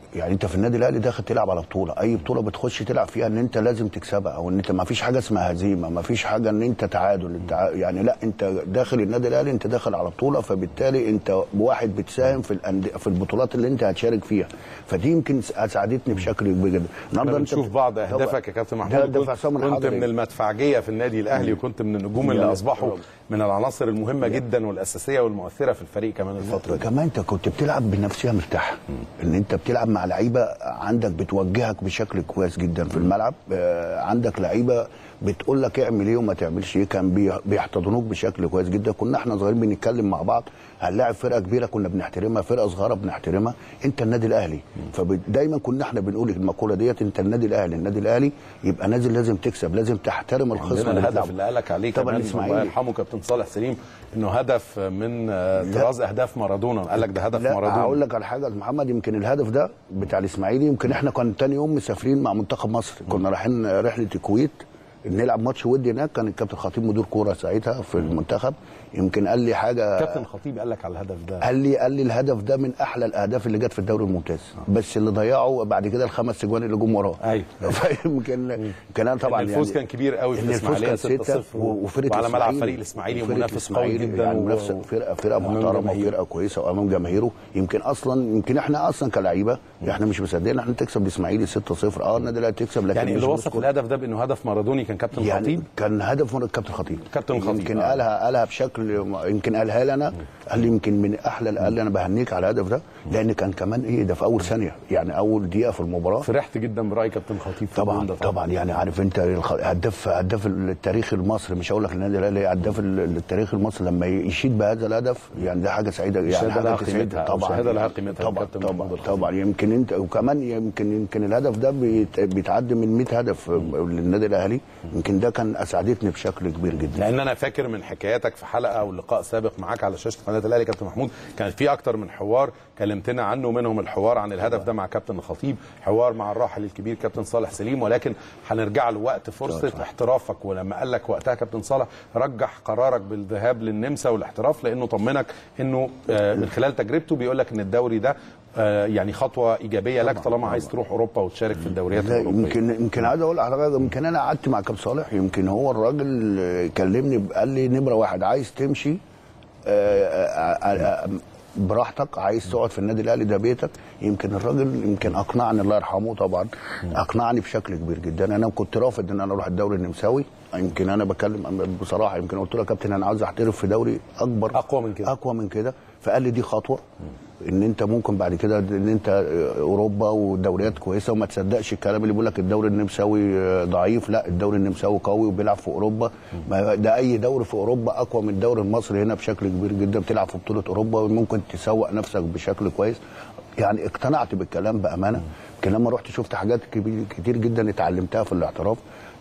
يعني انت في النادي الاهلي داخل تلعب على بطوله اي بطوله بتخش تلعب فيها ان انت لازم تكسبها او ان انت ما فيش حاجه اسمها هزيمه ما فيش حاجه ان انت تعادل انت ع- يعني لا انت داخل النادي الاهلي انت داخل على بطوله فبالتالي انت واحد بتساهم في الأندية في البطولات اللي انت هتشارك فيها فدي يمكن اسعدتني بشكل كبير جدا احنا انت بنشوف بعض اهدافك يا كابتن محمود ده ده في كنت, عصام كنت الحضري. من المدفعجيه في النادي الاهلي وكنت من النجوم اللي يا اصبحوا رب. من العناصر المهمه جدا والاساسيه والمؤثره في الفريق كمان الفتره دي كمان انت كنت بتلعب بنفسيه مرتاحه ان انت بتلعب مع لعيبه عندك بتوجهك بشكل كويس جدا في الملعب آه، عندك لعيبه بتقول لك اعمل ايه وما تعملش ايه كان بي- بيحتضنوك بشكل كويس جدا كنا احنا صغيرين بنتكلم مع بعض هنلاعب فرقه كبيره كنا بنحترمها فرقه صغيره بنحترمها انت النادي الاهلي فدايما كنا احنا بنقول المقوله ديت انت النادي الاهلي النادي الاهلي يبقى نازل لازم تكسب لازم تحترم الخصم عندنا اللي الهدف بتلعبه. اللي قالك عليه طبعا كمان الله الاسماعيلي يرحمه كابتن صالح سليم انه هدف من آه، طراز اهداف مارادونا قال لك ده هدف لا مارادونا هقول لك على حاجه يا محمد يمكن الهدف ده بتاع الاسماعيلي يمكن احنا كنا تاني يوم مسافرين مع منتخب مصر كنا رايحين رحله الكويت نلعب ماتش ودي هناك كان الكابتن خطيب مدير كوره ساعتها في المنتخب يمكن قال لي حاجه كابتن خطيب قال لك على الهدف ده قال لي قال لي الهدف ده من احلى الاهداف اللي جت في الدوري الممتاز بس اللي ضيعه بعد كده الخمس اجوان اللي جم وراه ايوه. فيمكن يمكن انا طبعا إن الفوز يعني كان كبير قوي في إن الفوز الاسماعيليه كان ستة 6-0 وفرقه وعلى ملعب الإسماعيلي- فريق الاسماعيلي وفرقة منافس قوي الإسماعيلي جدا يعني و- منافسه فرقه فرقه أمام محترمه جماهيره. وفرقه كويسه وامام جماهيره يمكن اصلا يمكن احنا اصلا كلعيبه احنا مش مصدقين احنا تكسب الاسماعيلي 6-0 اه النادي الاهلي تكسب لكن يعني مش اللي وصف بنسكت. الهدف ده بانه هدف مارادوني كان كابتن يعني خطيب كان هدف من الكابتن خطيب كابتن خطيب، يمكن آه. قالها قالها بشكل يمكن قالها لي انا قال لي يمكن من احلى قال لي انا بهنيك على الهدف ده لان كان كمان ايه ده في اول ثانيه يعني اول دقيقه في المباراه فرحت جدا براي كابتن خطيب في طبعا الجون ده طبعا يعني عارف انت الخ- هداف هداف التاريخ المصري مش هقول لك النادي الاهلي هداف ال- التاريخ المصري لما يشيد بهذا الهدف يعني ده حاجه سعيده يعني الشهادة لها حاجه تسعد قيمتها، طبعا الشهادة لها يعني قيمتها طبعا الكابتن طبعا محمود الخطيب. طبعا يمكن انت وكمان يمكن يمكن الهدف ده بيت- بيتعدي من 100 هدف للنادي الاهلي يمكن ده كان اسعدتني بشكل كبير جدا لان انا فاكر من حكاياتك في حلقه او لقاء سابق معاك على شاشه قناه الاهلي كابتن محمود كان في اكتر من حوار كلمتنا عنه منهم الحوار عن الهدف ده مع كابتن الخطيب حوار مع الراحل الكبير كابتن صالح سليم ولكن هنرجع له وقت فرصه صح. احترافك ولما قال لك وقتها كابتن صالح رجح قرارك بالذهاب للنمسا والاحتراف لانه طمنك انه آه، من خلال تجربته بيقول لك ان الدوري ده آه، يعني خطوه ايجابيه لك طالما عايز تروح اوروبا وتشارك في الدوريات لا الاوروبيه يمكن يمكن عايز اقول على حاجه يمكن انا قعدت مع كابتن صالح يمكن هو الراجل آه، كلمني قال لي نمره واحد عايز تمشي آه، آه، آه، آه، براحتك عايز تقعد في النادي الاهلي ده بيتك يمكن الراجل يمكن اقنعني الله يرحمه طبعا اقنعني بشكل كبير جدا انا كنت رافض ان انا اروح الدوري النمساوي يمكن انا بكلم بصراحه يمكن قلت له يا كابتن انا عاوز احترف في دوري اكبر أقوى من كده. اقوى من كده فقال لي دي خطوه ان انت ممكن بعد كده ان انت اوروبا ودوريات كويسه وما تصدقش الكلام اللي بيقول لك الدوري النمساوي ضعيف لا الدوري النمساوي قوي وبيلعب في اوروبا ما ده اي دوري في اوروبا اقوى من الدوري المصري هنا بشكل كبير جدا بتلعب في بطوله اوروبا وممكن تسوق نفسك بشكل كويس يعني اقتنعت بالكلام بامانه يمكن لما رحت شفت حاجات كبير كتير جدا اتعلمتها في الاعتراف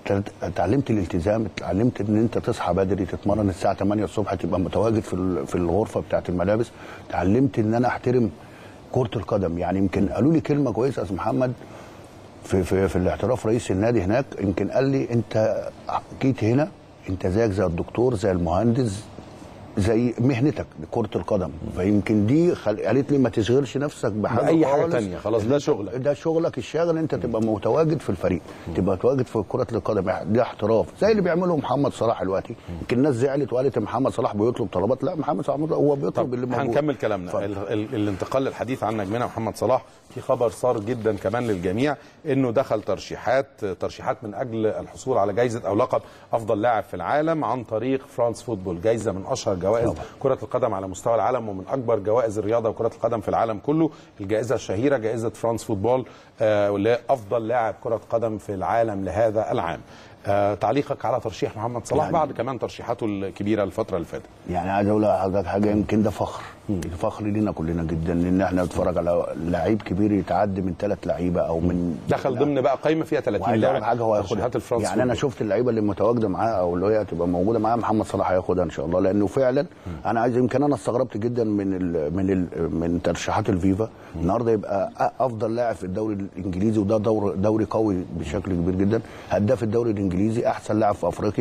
اتعلمت الالتزام اتعلمت ان انت تصحى بدري تتمرن الساعه 8 الصبح تبقى متواجد في ال- في الغرفه بتاعه الملابس اتعلمت ان انا احترم كره القدم يعني يمكن قالوا لي كلمه كويسه يا استاذ محمد في في في الاعتراف رئيس النادي هناك يمكن قال لي انت جيت هنا انت زيك زي الدكتور زي المهندس زي مهنتك كرة القدم فيمكن دي خل... قالت لي ما تشغلش نفسك بحاجه بأي حاجة خالص. تانية، خلاص ده إن أنت- شغلك. ده شغلك الشاغل انت تبقى متواجد في الفريق تبقى متواجد في كرة القدم ده احتراف زي اللي بيعمله محمد صلاح دلوقتي يمكن الناس زعلت وقالت ان محمد صلاح بيطلب طلبات لا محمد صلاح هو بيطلب طب اللي موجود هنكمل كلامنا اتفضل. ال ال الانتقال للحديث عن نجمنا محمد صلاح في خبر صار جدا كمان للجميع انه دخل ترشيحات ترشيحات من اجل الحصول على جائزه او لقب افضل لاعب في العالم عن طريق فرانس فوتبول جائزه من اشهر جوائز طبعا. كره القدم على مستوى العالم ومن اكبر جوائز الرياضه وكره القدم في العالم كله الجائزه الشهيره جائزه فرانس فوتبول آه لافضل لاعب كره قدم في العالم لهذا العام آه تعليقك على ترشيح محمد صلاح يعني- بعد كمان ترشيحاته الكبيره الفتره اللي فاتت يعني عايز اقول لحضرتك حاجه يمكن ده فخر فخر لينا كلنا جدا ان احنا نتفرج على لعيب كبير يتعدي من ثلاث لعيبه او من دخل ضمن بقى قائمه فيها 30 وعايز اقول لاعب حاجه هو هياخدها ترشيحات الفرنس يعني انا فوتبول. شفت اللعيبه اللي متواجده معاه او اللي هي هتبقى موجوده معاه محمد صلاح هياخدها ان شاء الله لانه فعلا انا عايز يمكن انا استغربت جدا من ال من ال من ترشيحات الفيفا النهارده يبقى أ- افضل لاعب في الدوري الانجليزي وده دور دوري قوي بشكل كبير جدا هداف الدوري الانجليزي احسن لاعب في افريقيا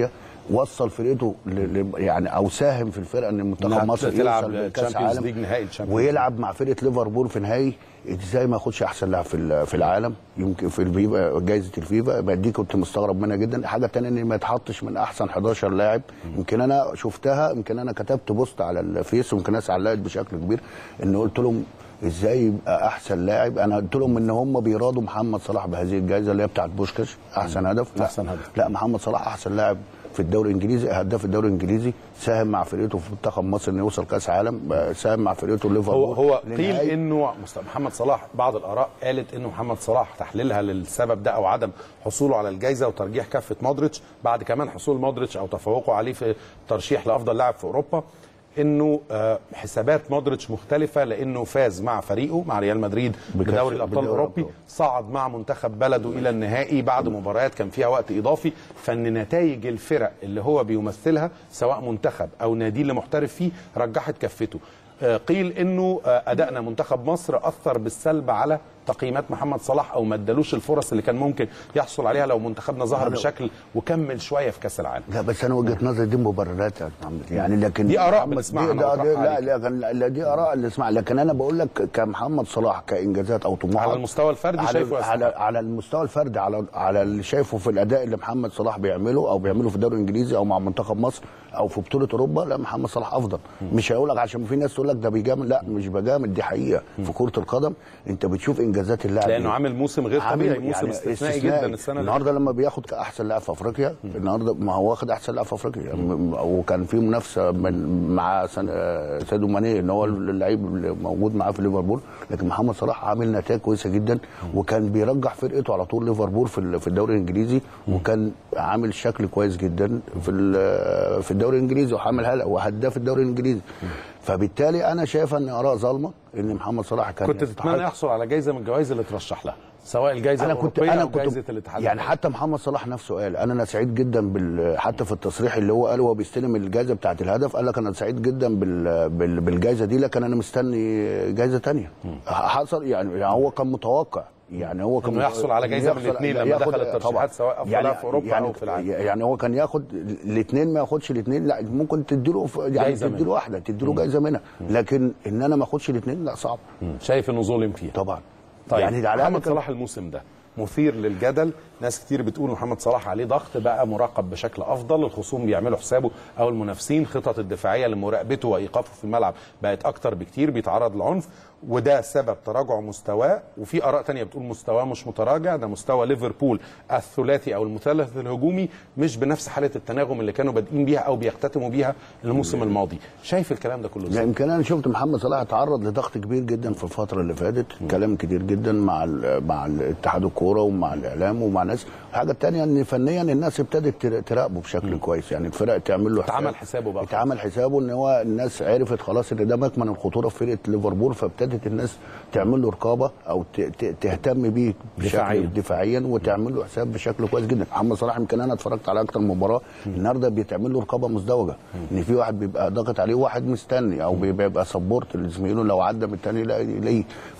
وصل فرقته ل... ل... يعني او ساهم في الفرقه ان إنها منتخب مصر تلعب يوصل لكاس Champions عالم League نهائي ال Champions ويلعب مع فرقه ليفربول في نهائي ازاي ما ياخدش احسن لاعب في ال- في العالم يمكن في الفيفا جائزه الفيفا يبقى دي كنت مستغرب منها جدا حاجه تانية ان ما يتحطش من احسن 11 لاعب يمكن انا شفتها يمكن انا كتبت بوست على الفيس ويمكن ناس علقت بشكل كبير ان قلت لهم ازاي يبقى احسن لاعب انا قلت لهم ان هم بيرادوا محمد صلاح بهذه الجائزه اللي هي بتاعت بوشكاش احسن هدف لا أحسن هدف. لا محمد صلاح احسن لاعب في الدوري الانجليزي هداف الدوري الانجليزي ساهم مع فرقته في منتخب مصر انه يوصل كاس عالم آه، ساهم مع فرقته هو ليفربول هو قيل لنهائي. انه مست- محمد صلاح بعض الاراء قالت انه محمد صلاح تحليلها للسبب ده او عدم حصوله على الجائزه وترجيح كفه مودريتش بعد كمان حصول مودريتش او تفوقه عليه في الترشيح لافضل لاعب في اوروبا انه آه، حسابات مودريتش مختلفه لانه فاز مع فريقه مع ريال مدريد بكأس- بدوري الابطال بدوري الاوروبي الأبطال. صعد مع منتخب بلده الى النهائي بعد مباريات كان فيها وقت اضافي فان نتائج الفرق اللي هو بيمثلها سواء منتخب او نادي اللي محترف فيه رجحت كفته آه، قيل انه آه، ادائنا منتخب مصر اثر بالسلب على تقييمات محمد صلاح او ما ادالوش الفرص اللي كان ممكن يحصل عليها لو منتخبنا ظهر بشكل وكمل شويه في كاس العالم لا بس انا وجهه نظري دي مبررات يا محمد يعني لكن دي آراء محمد- بنسمعها دي- أنا ده- دي- بطرحها لا عليك. لكن لا دي اراء اللي اسمع لكن انا بقول لك كمحمد صلاح كانجازات او طموحات على المستوى الفردي على شايفه على, على المستوى الفردي على على اللي شايفه في الاداء اللي محمد صلاح بيعمله او بيعمله في الدوري الانجليزي او مع منتخب مصر او في بطوله اوروبا لا محمد صلاح افضل مش هقول لك عشان في ناس تقول لك ده بيجامل لا مش بجامل دي حقيقه في كره القدم انت بتشوف انجازات اللاعب لانه إيه. عامل موسم غير عامل طبيعي موسم يعني استثنائي جدا السنه اللي النهارده لما بياخد كاحسن لاعب في افريقيا النهارده ما هو واخد احسن لاعب في افريقيا م- وكان في منافسه من مع سن- آه، ساديو ماني ان هو اللعيب اللي موجود معاه في ليفربول لكن محمد صلاح عامل نتائج كويسه جدا وكان بيرجح فرقته على طول ليفربول في ال- في الدوري الانجليزي وكان عامل شكل كويس جدا في ال- في الدوري الانجليزي وعامل هلا وهداف الدوري الانجليزي فبالتالي انا شايف ان اراء ظالمه ان محمد صلاح كان كنت يستحق- تتمنى يحصل على جائزه من الجوائز اللي ترشح لها سواء الجائزه انا كنت الاوروبيه انا او جائزه كنت الاتحاد يعني الأوروبي. حتى محمد صلاح نفسه قال انا انا سعيد جدا بال حتى في التصريح اللي هو قاله وهو بيستلم الجائزه بتاعه الهدف قال لك انا سعيد جدا بال بال بالجائزه دي لكن انا مستني جائزه تانية حصل يعني, يعني هو كان متوقع يعني هو كان إنه يحصل على جايزة من يحصل- الاتنين لما ياخد- دخل الترشيحات طبعاً. سواء أفضل لاعب في أوروبا يعني أو في العالم. يعني هو كان ياخد الاثنين ما ياخدش الاثنين لا ممكن تديله يعني جايزة تديله منها. واحده تديله جائزه منها لكن ان انا ما اخدش الاثنين لا صعب شايف انه ظلم فيها طبعا طيب يعني يعني على الأقل محمد كان- صلاح الموسم ده مثير للجدل ناس كتير بتقول محمد صلاح عليه ضغط بقى مراقب بشكل افضل الخصوم بيعملوا حسابه او المنافسين خطط الدفاعيه لمراقبته وايقافه في الملعب بقت اكتر بكتير بيتعرض للعنف وده سبب تراجع مستواه وفي اراء تانية بتقول مستواه مش متراجع ده مستوى ليفربول الثلاثي او المثلث الهجومي مش بنفس حاله التناغم اللي كانوا بادئين بيها او بيختتموا بيها الموسم الماضي شايف الكلام ده كله لا ازاي يمكن انا شفت محمد صلاح اتعرض لضغط كبير جدا في الفتره اللي فاتت كلام كتير جدا مع ال- مع اتحاد الكوره ومع الاعلام ومع ناس الحاجه الثانيه ان فنيا الناس ابتدت تر- تراقبه بشكل كويس يعني الفرق تعمل له حساب. اتعمل حسابه بقى اتعمل حسابه ان هو الناس عرفت خلاص ان ده مكمن الخطوره في فرقه ليفربول فابتدت الناس تعمل له رقابه او ت- ت- تهتم بيه دفاعياً. بشكل دفاعيا وتعمل له حساب بشكل كويس جدا محمد صلاح يمكن انا اتفرجت على اكتر من مباراه النهارده بيتعمل له رقابه مزدوجه ان في واحد بيبقى ضاغط عليه وواحد مستني او بيبقى يبقى سبورت لزميله لو عدى من الثاني لا يلاقيه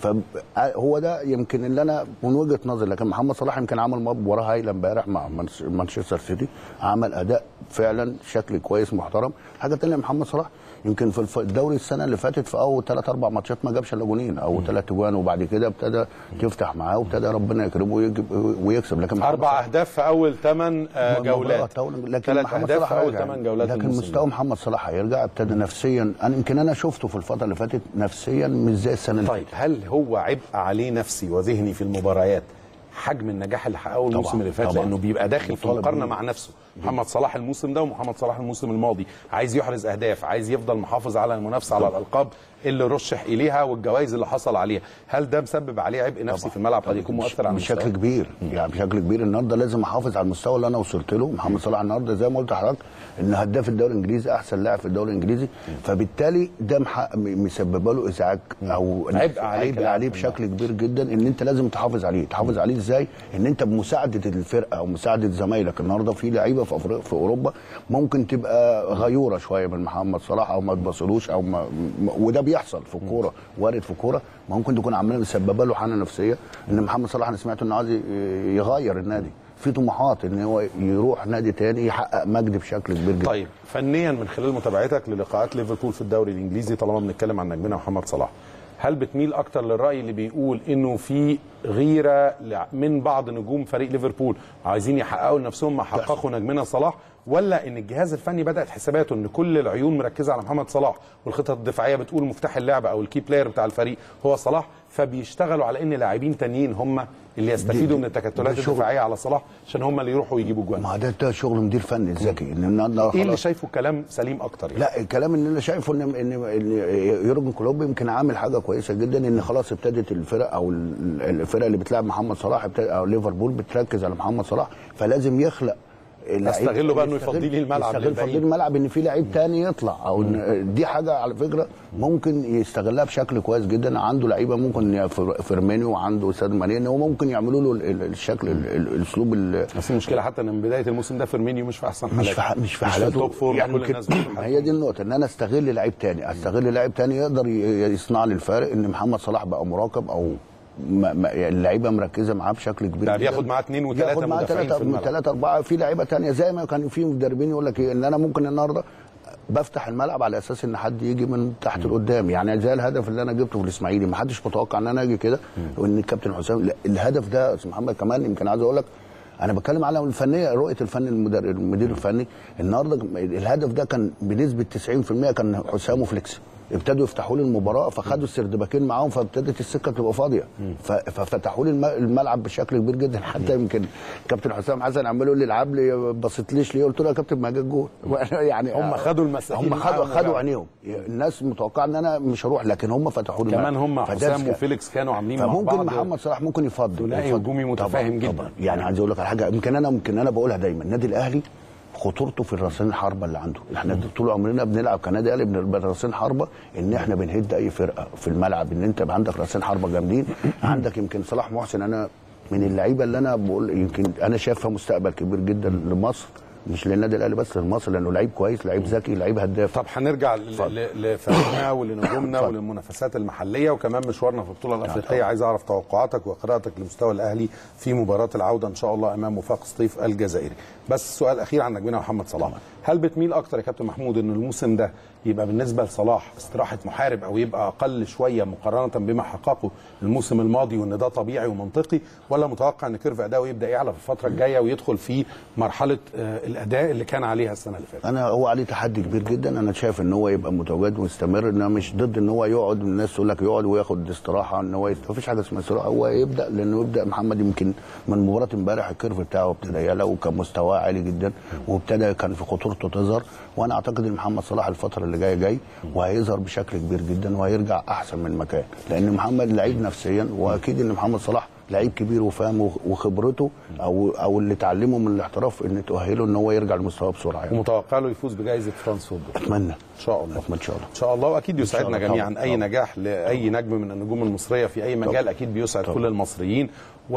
فهو ده يمكن اللي انا من وجهه نظري لكن محمد صلاح يمكن عمل مباراه هايله امبارح مع مانش- مانشستر سيتي عمل اداء فعلا شكل كويس محترم حاجه ثانيه محمد صلاح يمكن في الف- الدوري السنه اللي فاتت في اول ثلاث اربع ماتشات ما جابش الا جونين او ثلاث اجوان وبعد كده ابتدى تفتح معاه وابتدى ربنا يكرمه ويجيب- ويكسب لكن محمد اربع اهداف في اول ثمان جولات لكن ثلاث محمد اهداف صلاح في اول هيرجع. ثمان جولات لكن الموسم مستوى محمد صلاح هيرجع ابتدى نفسيا انا يمكن انا شفته في الفتره اللي فاتت نفسيا مش زي السنه اللي طيب هل هو عبء عليه نفسي وذهني في المباريات حجم النجاح اللي حققه الموسم اللي فات طبعاً. لانه بيبقى داخل في مطالب مقارنه بيه. مع نفسه محمد صلاح الموسم ده ومحمد صلاح الموسم الماضي عايز يحرز اهداف عايز يفضل محافظ على المنافسه على الالقاب اللي رشح اليها والجوائز اللي حصل عليها هل ده مسبب عليه عبء نفسي في الملعب قد يكون مؤثر على بشكل المستوى؟ كبير يعني بشكل كبير النهارده لازم احافظ على المستوى اللي انا وصلت له محمد صلاح النهارده زي ما قلت لحضرتك ان هداف الدوري الانجليزي احسن لاعب في الدوري الانجليزي فبالتالي ده محقق- م- مسبب له ازعاج او عبء عليك عيب كلاعب عليه في بشكل كبير جدا ان انت لازم تحافظ عليه تحافظ عليه ازاي ان انت بمساعده الفرقه او مساعده زمايلك النهارده في لعيبه في أفريقيا في اوروبا ممكن تبقى غيوره شويه من محمد صلاح او ما تبصلوش او ما م- وده بيحصل في الكوره وارد في الكوره ممكن تكون عماله مسببه له حاله نفسيه ان محمد صلاح انا سمعت انه عايز ي- يغير النادي في طموحات ان هو يروح نادي تاني يحقق مجد بشكل كبير جدا طيب فنيا من خلال متابعتك للقاءات ليفربول في الدوري الانجليزي طالما بنتكلم عن نجمنا محمد صلاح هل بتميل اكتر للراي اللي بيقول انه في غيره لع- من بعض نجوم فريق ليفربول عايزين يحققوا لنفسهم ما حققوا نجمنا صلاح ولا ان الجهاز الفني بدات حساباته ان كل العيون مركزه على محمد صلاح والخطط الدفاعيه بتقول مفتاح اللعبه او الكي بلاير بتاع الفريق هو صلاح فبيشتغلوا على ان لاعبين تانيين هم اللي يستفيدوا من التكتلات ده شغل. الدفاعيه على صلاح عشان هم اللي يروحوا يجيبوا جوان ما ده ده شغل مدير فني ذكي ان النهارده ايه اللي خلاص- شايفه كلام سليم اكتر يعني لا الكلام اللي انا شايفه ان ان ان يورجن كلوب يمكن عامل حاجه كويسه جدا ان خلاص ابتدت الفرق او ال- الفرق اللي بتلعب محمد صلاح ابتدى- او ليفربول بتركز على محمد صلاح فلازم يخلق لعيب- يستغله بقى إنه يستغل- يفضي لي الملعب يستغل للباقيين. يفضي لي الملعب ان في لعيب تاني يطلع او إن دي حاجه على فكره ممكن يستغلها بشكل كويس جدا عنده لعيبه ممكن ي- فر- فيرمينيو وعنده ساد ماني ان هو ممكن يعملوا له ال- ال- الشكل ال- ال- الاسلوب ال- بس المشكله حتى ان من بدايه الموسم ده فيرمينيو مش في احسن حالاته مش في ح- مش في مش حالاته التوب فورم يعني كل يمكن- الناس بتقول ما حاجة. هي دي النقطه ان انا استغل لعيب تاني استغل لعيب تاني يقدر ي- يصنع لي الفارق ان محمد صلاح بقى مراقب او ما ما يعني اللعيبه مركزه معاه بشكل كبير ده جدا. بياخد معاه اتنين وتلاتة ياخد معاه مدافعين تلاتة في الملعب. ثلاثه اربعه في لعيبه تانية زي ما كان في مدربين يقول لك إيه، ان انا ممكن النهارده بفتح الملعب على اساس ان حد يجي من تحت لقدام يعني زي الهدف اللي انا جبته في الاسماعيلي ما حدش متوقع ان انا اجي كده وان الكابتن حسام لا، الهدف ده يا أستاذ محمد كمان يمكن عايز اقول لك انا بتكلم على الفنيه رؤيه الفن المدر... المدير الفني النهارده الهدف ده كان بنسبه 90% كان حسام وفليكس ابتدوا يفتحوا لي المباراه فخدوا السردباكين معاهم فابتدت السكه تبقى فاضيه ف... ففتحوا لي الم... الملعب بشكل كبير جدا حتى يمكن كابتن حسام حسن عمال يقول لي العب لي ما بصيتليش ليه قلت له يا كابتن ما جه الجول يعني هم خدوا المساكين هم خدوا معاهم خدوا وجابوا. عينيهم الناس متوقعه ان انا مش هروح لكن هم فتحوا لي كمان الملعب. هم فده حسام سك- وفيليكس كانوا عاملين مع فممكن بعض محمد صلاح ممكن يفضل ثنائي يفضل. هجومي متفاهم طبعاً، جدا. طبعاً. يعني عايز اقول لك على حاجه يمكن انا يمكن انا بقولها دايما النادي الاهلي خطورته في الراسين الحربه اللي عنده احنا طول عمرنا بنلعب كنادي اهلي بنبقى راسين حربه ان احنا بنهد اي فرقه في الملعب ان انت يبقى عندك راسين حربه جامدين عندك يمكن صلاح محسن انا من اللعيبه اللي انا بقول يمكن انا شايفها مستقبل كبير جدا لمصر مش للنادي الاهلي بس لمصر لانه لعيب كويس لعيب ذكي لعيب هداف طب هنرجع ل- ل- لفريقنا ولنجومنا اتفضل. وللمنافسات المحليه وكمان مشوارنا في البطوله الافريقيه عايز اعرف توقعاتك وقراءتك لمستوى الاهلي في مباراه العوده ان شاء الله امام وفاق سطيف الجزائري بس سؤال اخير عن نجمنا محمد صلاح هل بتميل اكتر يا كابتن محمود ان الموسم ده يبقى بالنسبه لصلاح استراحه محارب او يبقى اقل شويه مقارنه بما حققه الموسم الماضي وان ده طبيعي ومنطقي ولا متوقع ان كيرف اداؤه يبدا يعلى في الفتره الجايه ويدخل في مرحله آه، الاداء اللي كان عليها السنه اللي فاتت انا هو عليه تحدي كبير جدا انا شايف ان هو يبقى متواجد ومستمر ان انا مش ضد ان هو يقعد الناس تقول لك يقعد وياخد استراحه ان هو ما فيش حاجه اسمها استراحه هو يبدا لانه يبدا محمد يمكن من مباراه امبارح الكيرف بتاعه ابتدى يعلى وكان مستواه عالي جدا وابتدى كان في خطورته تظهر وانا اعتقد ان محمد صلاح الفتره اللي جايه جاي وهيظهر بشكل كبير جدا وهيرجع احسن من مكان لان محمد لعيب نفسيا واكيد ان محمد صلاح لعيب كبير وفاهم وخبرته او او اللي اتعلمه من الاحتراف ان تؤهله ان هو يرجع لمستواه بسرعه يعني. ومتوقع له يفوز بجائزه فرانس فوتبول اتمنى ان شاء الله اتمنى ان شاء الله ان شاء الله واكيد يسعدنا الله جميعا طبعاً. اي طبعاً. نجاح لاي نجم من النجوم المصريه في اي مجال اكيد بيسعد كل المصريين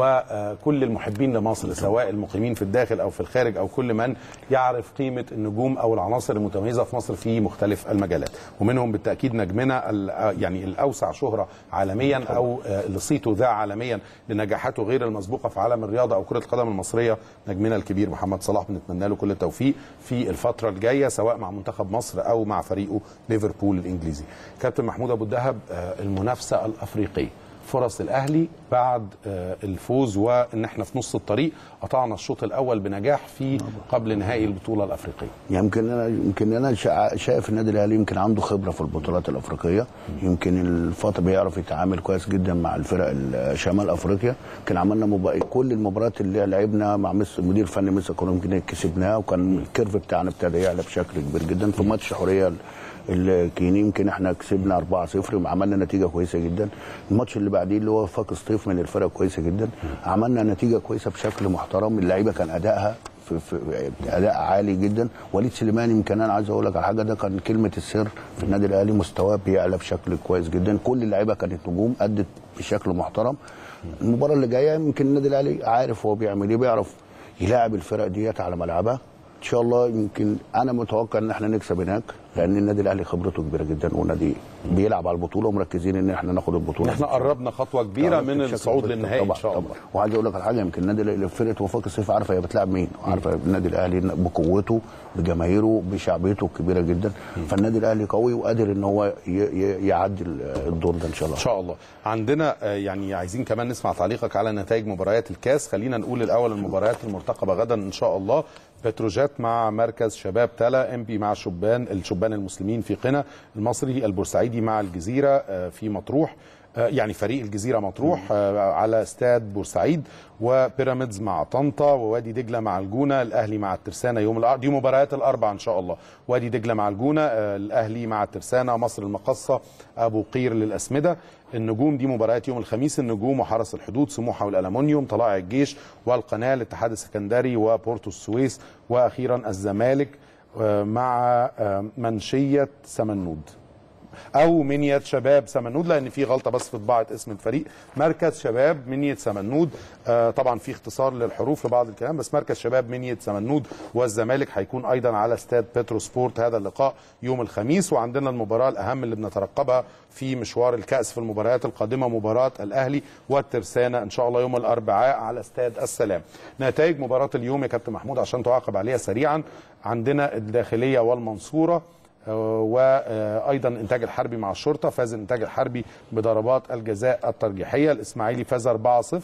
وكل المحبين لمصر سواء المقيمين في الداخل او في الخارج او كل من يعرف قيمه النجوم او العناصر المتميزه في مصر في مختلف المجالات ومنهم بالتاكيد نجمنا ال- يعني الاوسع شهره عالميا او آه، اللي صيته ذاع عالميا لنجاحاته غير المسبوقه في عالم الرياضه او كره القدم المصريه نجمنا الكبير محمد صلاح بنتمنى له كل التوفيق في الفتره الجايه سواء مع منتخب مصر او مع فريقه ليفربول الانجليزي كابتن محمود ابو الدهب آه، المنافسه الافريقيه فرص الاهلي بعد آه، الفوز وان احنا في نص الطريق قطعنا الشوط الاول بنجاح في قبل نهائي البطوله الافريقيه يمكن انا يمكن انا شا- شايف النادي الاهلي يمكن عنده خبره في البطولات الافريقيه يمكن الفتره بيعرف يتعامل كويس جدا مع الفرق ال- شمال افريقيا يمكن عملنا مب... كل المباريات اللي لعبنا مع مس... مدير فني مصر كنا يمكن كسبناها وكان الكيرف بتاعنا ابتدى يعلى بشكل كبير جدا في ماتش حوريه الكيني يمكن احنا كسبنا 4-0 عملنا نتيجه كويسه جدا الماتش اللي بعديه اللي هو فاك سطيف من الفرق كويسه جدا عملنا نتيجه كويسه بشكل محترم اللعيبه كان ادائها في, في اداء عالي جدا وليد سليمان يمكن انا عايز اقول لك على حاجه ده كان كلمه السر في النادي الاهلي مستواه بيعلى بشكل كويس جدا كل اللعيبه كانت نجوم ادت بشكل محترم المباراه اللي جايه يمكن النادي الاهلي عارف هو بيعمل ايه بيعرف يلاعب الفرق ديت على ملعبها ان شاء الله يمكن انا متوقع ان احنا نكسب هناك لان النادي الاهلي خبرته كبيره جدا والنادي بيلعب على البطوله ومركزين ان احنا ناخد البطوله احنا قربنا خطوه كبيره من بشكل الصعود كبير. للنهائي ان طبعاً شاء الله طبعاً. وعايز اقول لك على حاجه يمكن النادي الأهلي- فرقه وفاق الصيف عارفه هي بتلعب مين عارفه النادي الاهلي بقوته بجماهيره بشعبيته الكبيره جدا فالنادي الاهلي قوي وقادر ان هو ي- ي- يعدي الدور ده ان شاء الله ان شاء الله عندنا آه، يعني عايزين كمان نسمع تعليقك على نتائج مباريات الكاس خلينا نقول الاول المباريات المرتقبه غدا ان شاء الله بتروجيت مع مركز شباب تلا ام بي مع شبان الشبان المسلمين في قنا المصري البورسعيدي مع الجزيره آه، في مطروح آه، يعني فريق الجزيره مطروح آه، على استاد بورسعيد وبيراميدز مع طنطا ووادي دجله مع الجونه الاهلي مع الترسانه يوم الاربعاء دي مباريات الاربعاء ان شاء الله وادي دجله مع الجونه آه، الاهلي مع الترسانه مصر المقصه ابو قير للاسمده النجوم دي مباريات يوم الخميس النجوم وحرس الحدود سموحه والالومنيوم طلائع الجيش والقناه الاتحاد السكندري وبورتو السويس واخيرا الزمالك آه، مع آه، منشيه سمنود او منية شباب سمنود لان في غلطه بس في طباعه اسم الفريق مركز شباب منية سمنود آه طبعا في اختصار للحروف لبعض الكلام بس مركز شباب منية سمنود والزمالك هيكون ايضا على استاد بترو سبورت هذا اللقاء يوم الخميس وعندنا المباراه الاهم اللي بنترقبها في مشوار الكاس في المباريات القادمه مباراه الاهلي والترسانه ان شاء الله يوم الاربعاء على استاد السلام نتائج مباراه اليوم يا كابتن محمود عشان تعاقب عليها سريعا عندنا الداخليه والمنصوره وايضا انتاج الحربي مع الشرطه فاز الانتاج الحربي بضربات الجزاء الترجيحيه الاسماعيلي فاز 4-0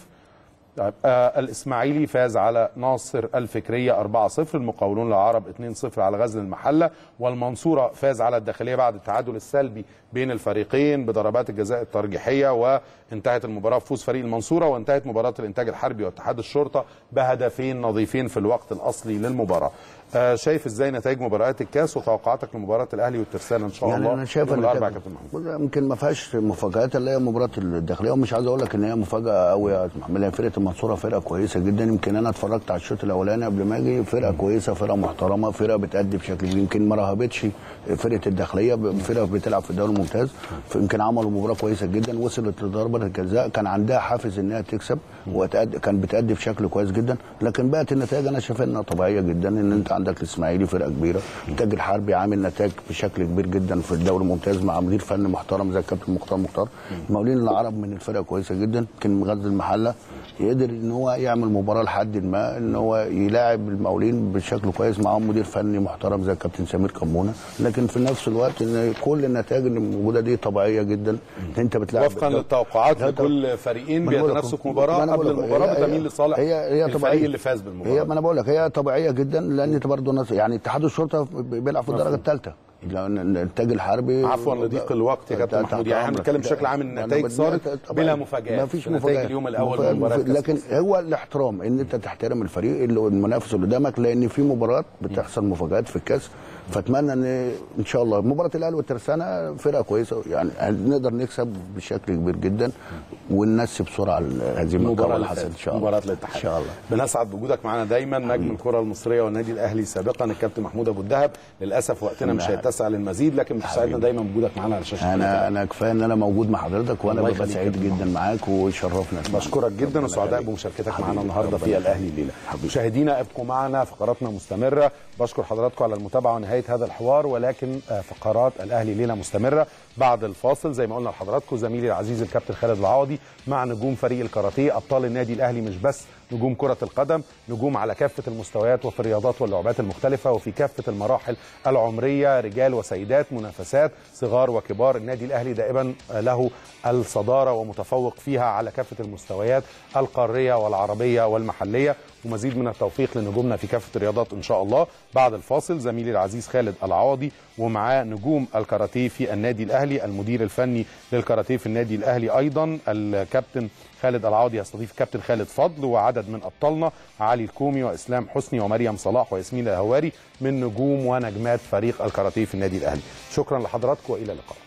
طيب، آه الاسماعيلي فاز على ناصر الفكريه 4-0 المقاولون العرب 2-0 على غزل المحله والمنصوره فاز على الداخليه بعد التعادل السلبي بين الفريقين بضربات الجزاء الترجيحيه وانتهت المباراه بفوز فريق المنصوره وانتهت مباراه الانتاج الحربي واتحاد الشرطه بهدفين نظيفين في الوقت الاصلي للمباراه آه شايف ازاي نتائج مباريات الكاس وتوقعاتك لمباراه الاهلي والترسانه ان شاء يعني الله انا شايف يوم ان الاربعاء كانت- كابتن محمود يمكن ما فيهاش مفاجات اللي هي مباراه الداخليه ومش عايز اقول لك ان هي مفاجاه قوي يا محمد لأن فرقه المنصوره فرقه كويسه جدا يمكن انا اتفرجت على الشوط الاولاني قبل ما اجي فرقه كويسه فرقه محترمه فرقه بتأدي بشكل كبير يمكن ما رهبتش فرقه الداخليه ب- فرقه بتلعب في الدوري الممتاز يمكن عملوا مباراه كويسه جدا وصلت لضربه الجزاء كان عندها حافز انها تكسب وتأدي كان بتأدي بشكل كويس جدا لكن بقت النتائج انا شايف انها طبيعيه جدا ان انت عندك الاسماعيلي فرقه كبيره التاج الحربي عامل نتائج بشكل كبير جدا في الدوري الممتاز مع مدير فني محترم زي الكابتن مختار مختار المقاولين العرب من الفرق كويسه جدا يمكن غزل المحله يقدر ان هو يعمل مباراه لحد ما ان هو يلاعب المقاولين بشكل كويس معاهم مدير فني محترم زي الكابتن سمير كمونه لكن في نفس الوقت ان كل النتائج اللي موجوده دي طبيعيه جدا ان انت بتلاعب وفقا للتوقعات لا، لكل فريقين ما أنا بقول لك- بيتنافسوا في ما مباراه أنا قبل بقول لك، المباراه هي- بتميل هي- لصالح هي هي الفريق طبيعيه اللي فاز هي بالمباراه ما انا بقول لك هي طبيعيه جدا لان انت برضه ناس يعني اتحاد الشرطه بيلعب في الدرجه الثالثه لان الانتاج الحربي عفوا لضيق الوقت يا كابتن تحت محمود يعني أمرك. هنتكلم بشكل عام أنا النتائج بدي- صارت طبعاً بلا مفاجآت ما فيش في نتائج مفاجآت اليوم الأول مفاجآت. من مباراة كأس لكن مصر. هو الاحترام ان انت تحترم الفريق اللي المنافس اللي قدامك لان في مباريات بتحصل مفاجآت في الكاس فاتمنى ان ان شاء الله مباراه الاهلي والترسانه فرقه كويسه يعني نقدر نكسب بشكل كبير جدا وننسي بسرعه هذه المباراه المباراه اللي اللي حصلت ان فاتت شاء الله مباراه الاتحاد ان شاء الله بنسعد بوجودك معنا دايما نجم الكره المصريه والنادي الاهلي سابقا الكابتن محمود ابو الدهب للاسف وقتنا مش هيتسع للمزيد لكن بتسعدنا دايما بوجودك معنا على شاشه انا انا كفايه ان انا موجود مع حضرتك وانا الله ببقى يخليك سعيد يا جدا معاك وشرفنا بشكرك جدا ربنا وسعداء يخليك. بمشاركتك حبيبي، معنا النهارده ربنا في الاهلي الليله حبيبي. مشاهدينا ابقوا معنا فقراتنا مستمره بشكر حضراتكم على المتابعه ونهايه هذا الحوار ولكن آه، فقرات الاهلي الليله مستمره بعد الفاصل زي ما قلنا لحضراتكم زميلي العزيز الكابتن خالد العوضي مع نجوم فريق الكاراتيه ابطال النادي الاهلي مش بس نجوم كره القدم نجوم على كافه المستويات وفي الرياضات واللعبات المختلفه وفي كافه المراحل العمريه رجال وسيدات منافسات صغار وكبار النادي الاهلي دائما له الصداره ومتفوق فيها على كافه المستويات القاريه والعربيه والمحليه ومزيد من التوفيق لنجومنا في كافه الرياضات ان شاء الله بعد الفاصل زميلي العزيز خالد العوضي ومعاه نجوم الكاراتيه في النادي الاهلي المدير الفني للكاراتيه في النادي الاهلي ايضا الكابتن خالد العوضي يستضيف كابتن خالد فضل وعدد من ابطالنا علي الكومي واسلام حسني ومريم صلاح وياسمين الهواري من نجوم ونجمات فريق الكاراتيه في النادي الاهلي شكرا لحضراتكم والى اللقاء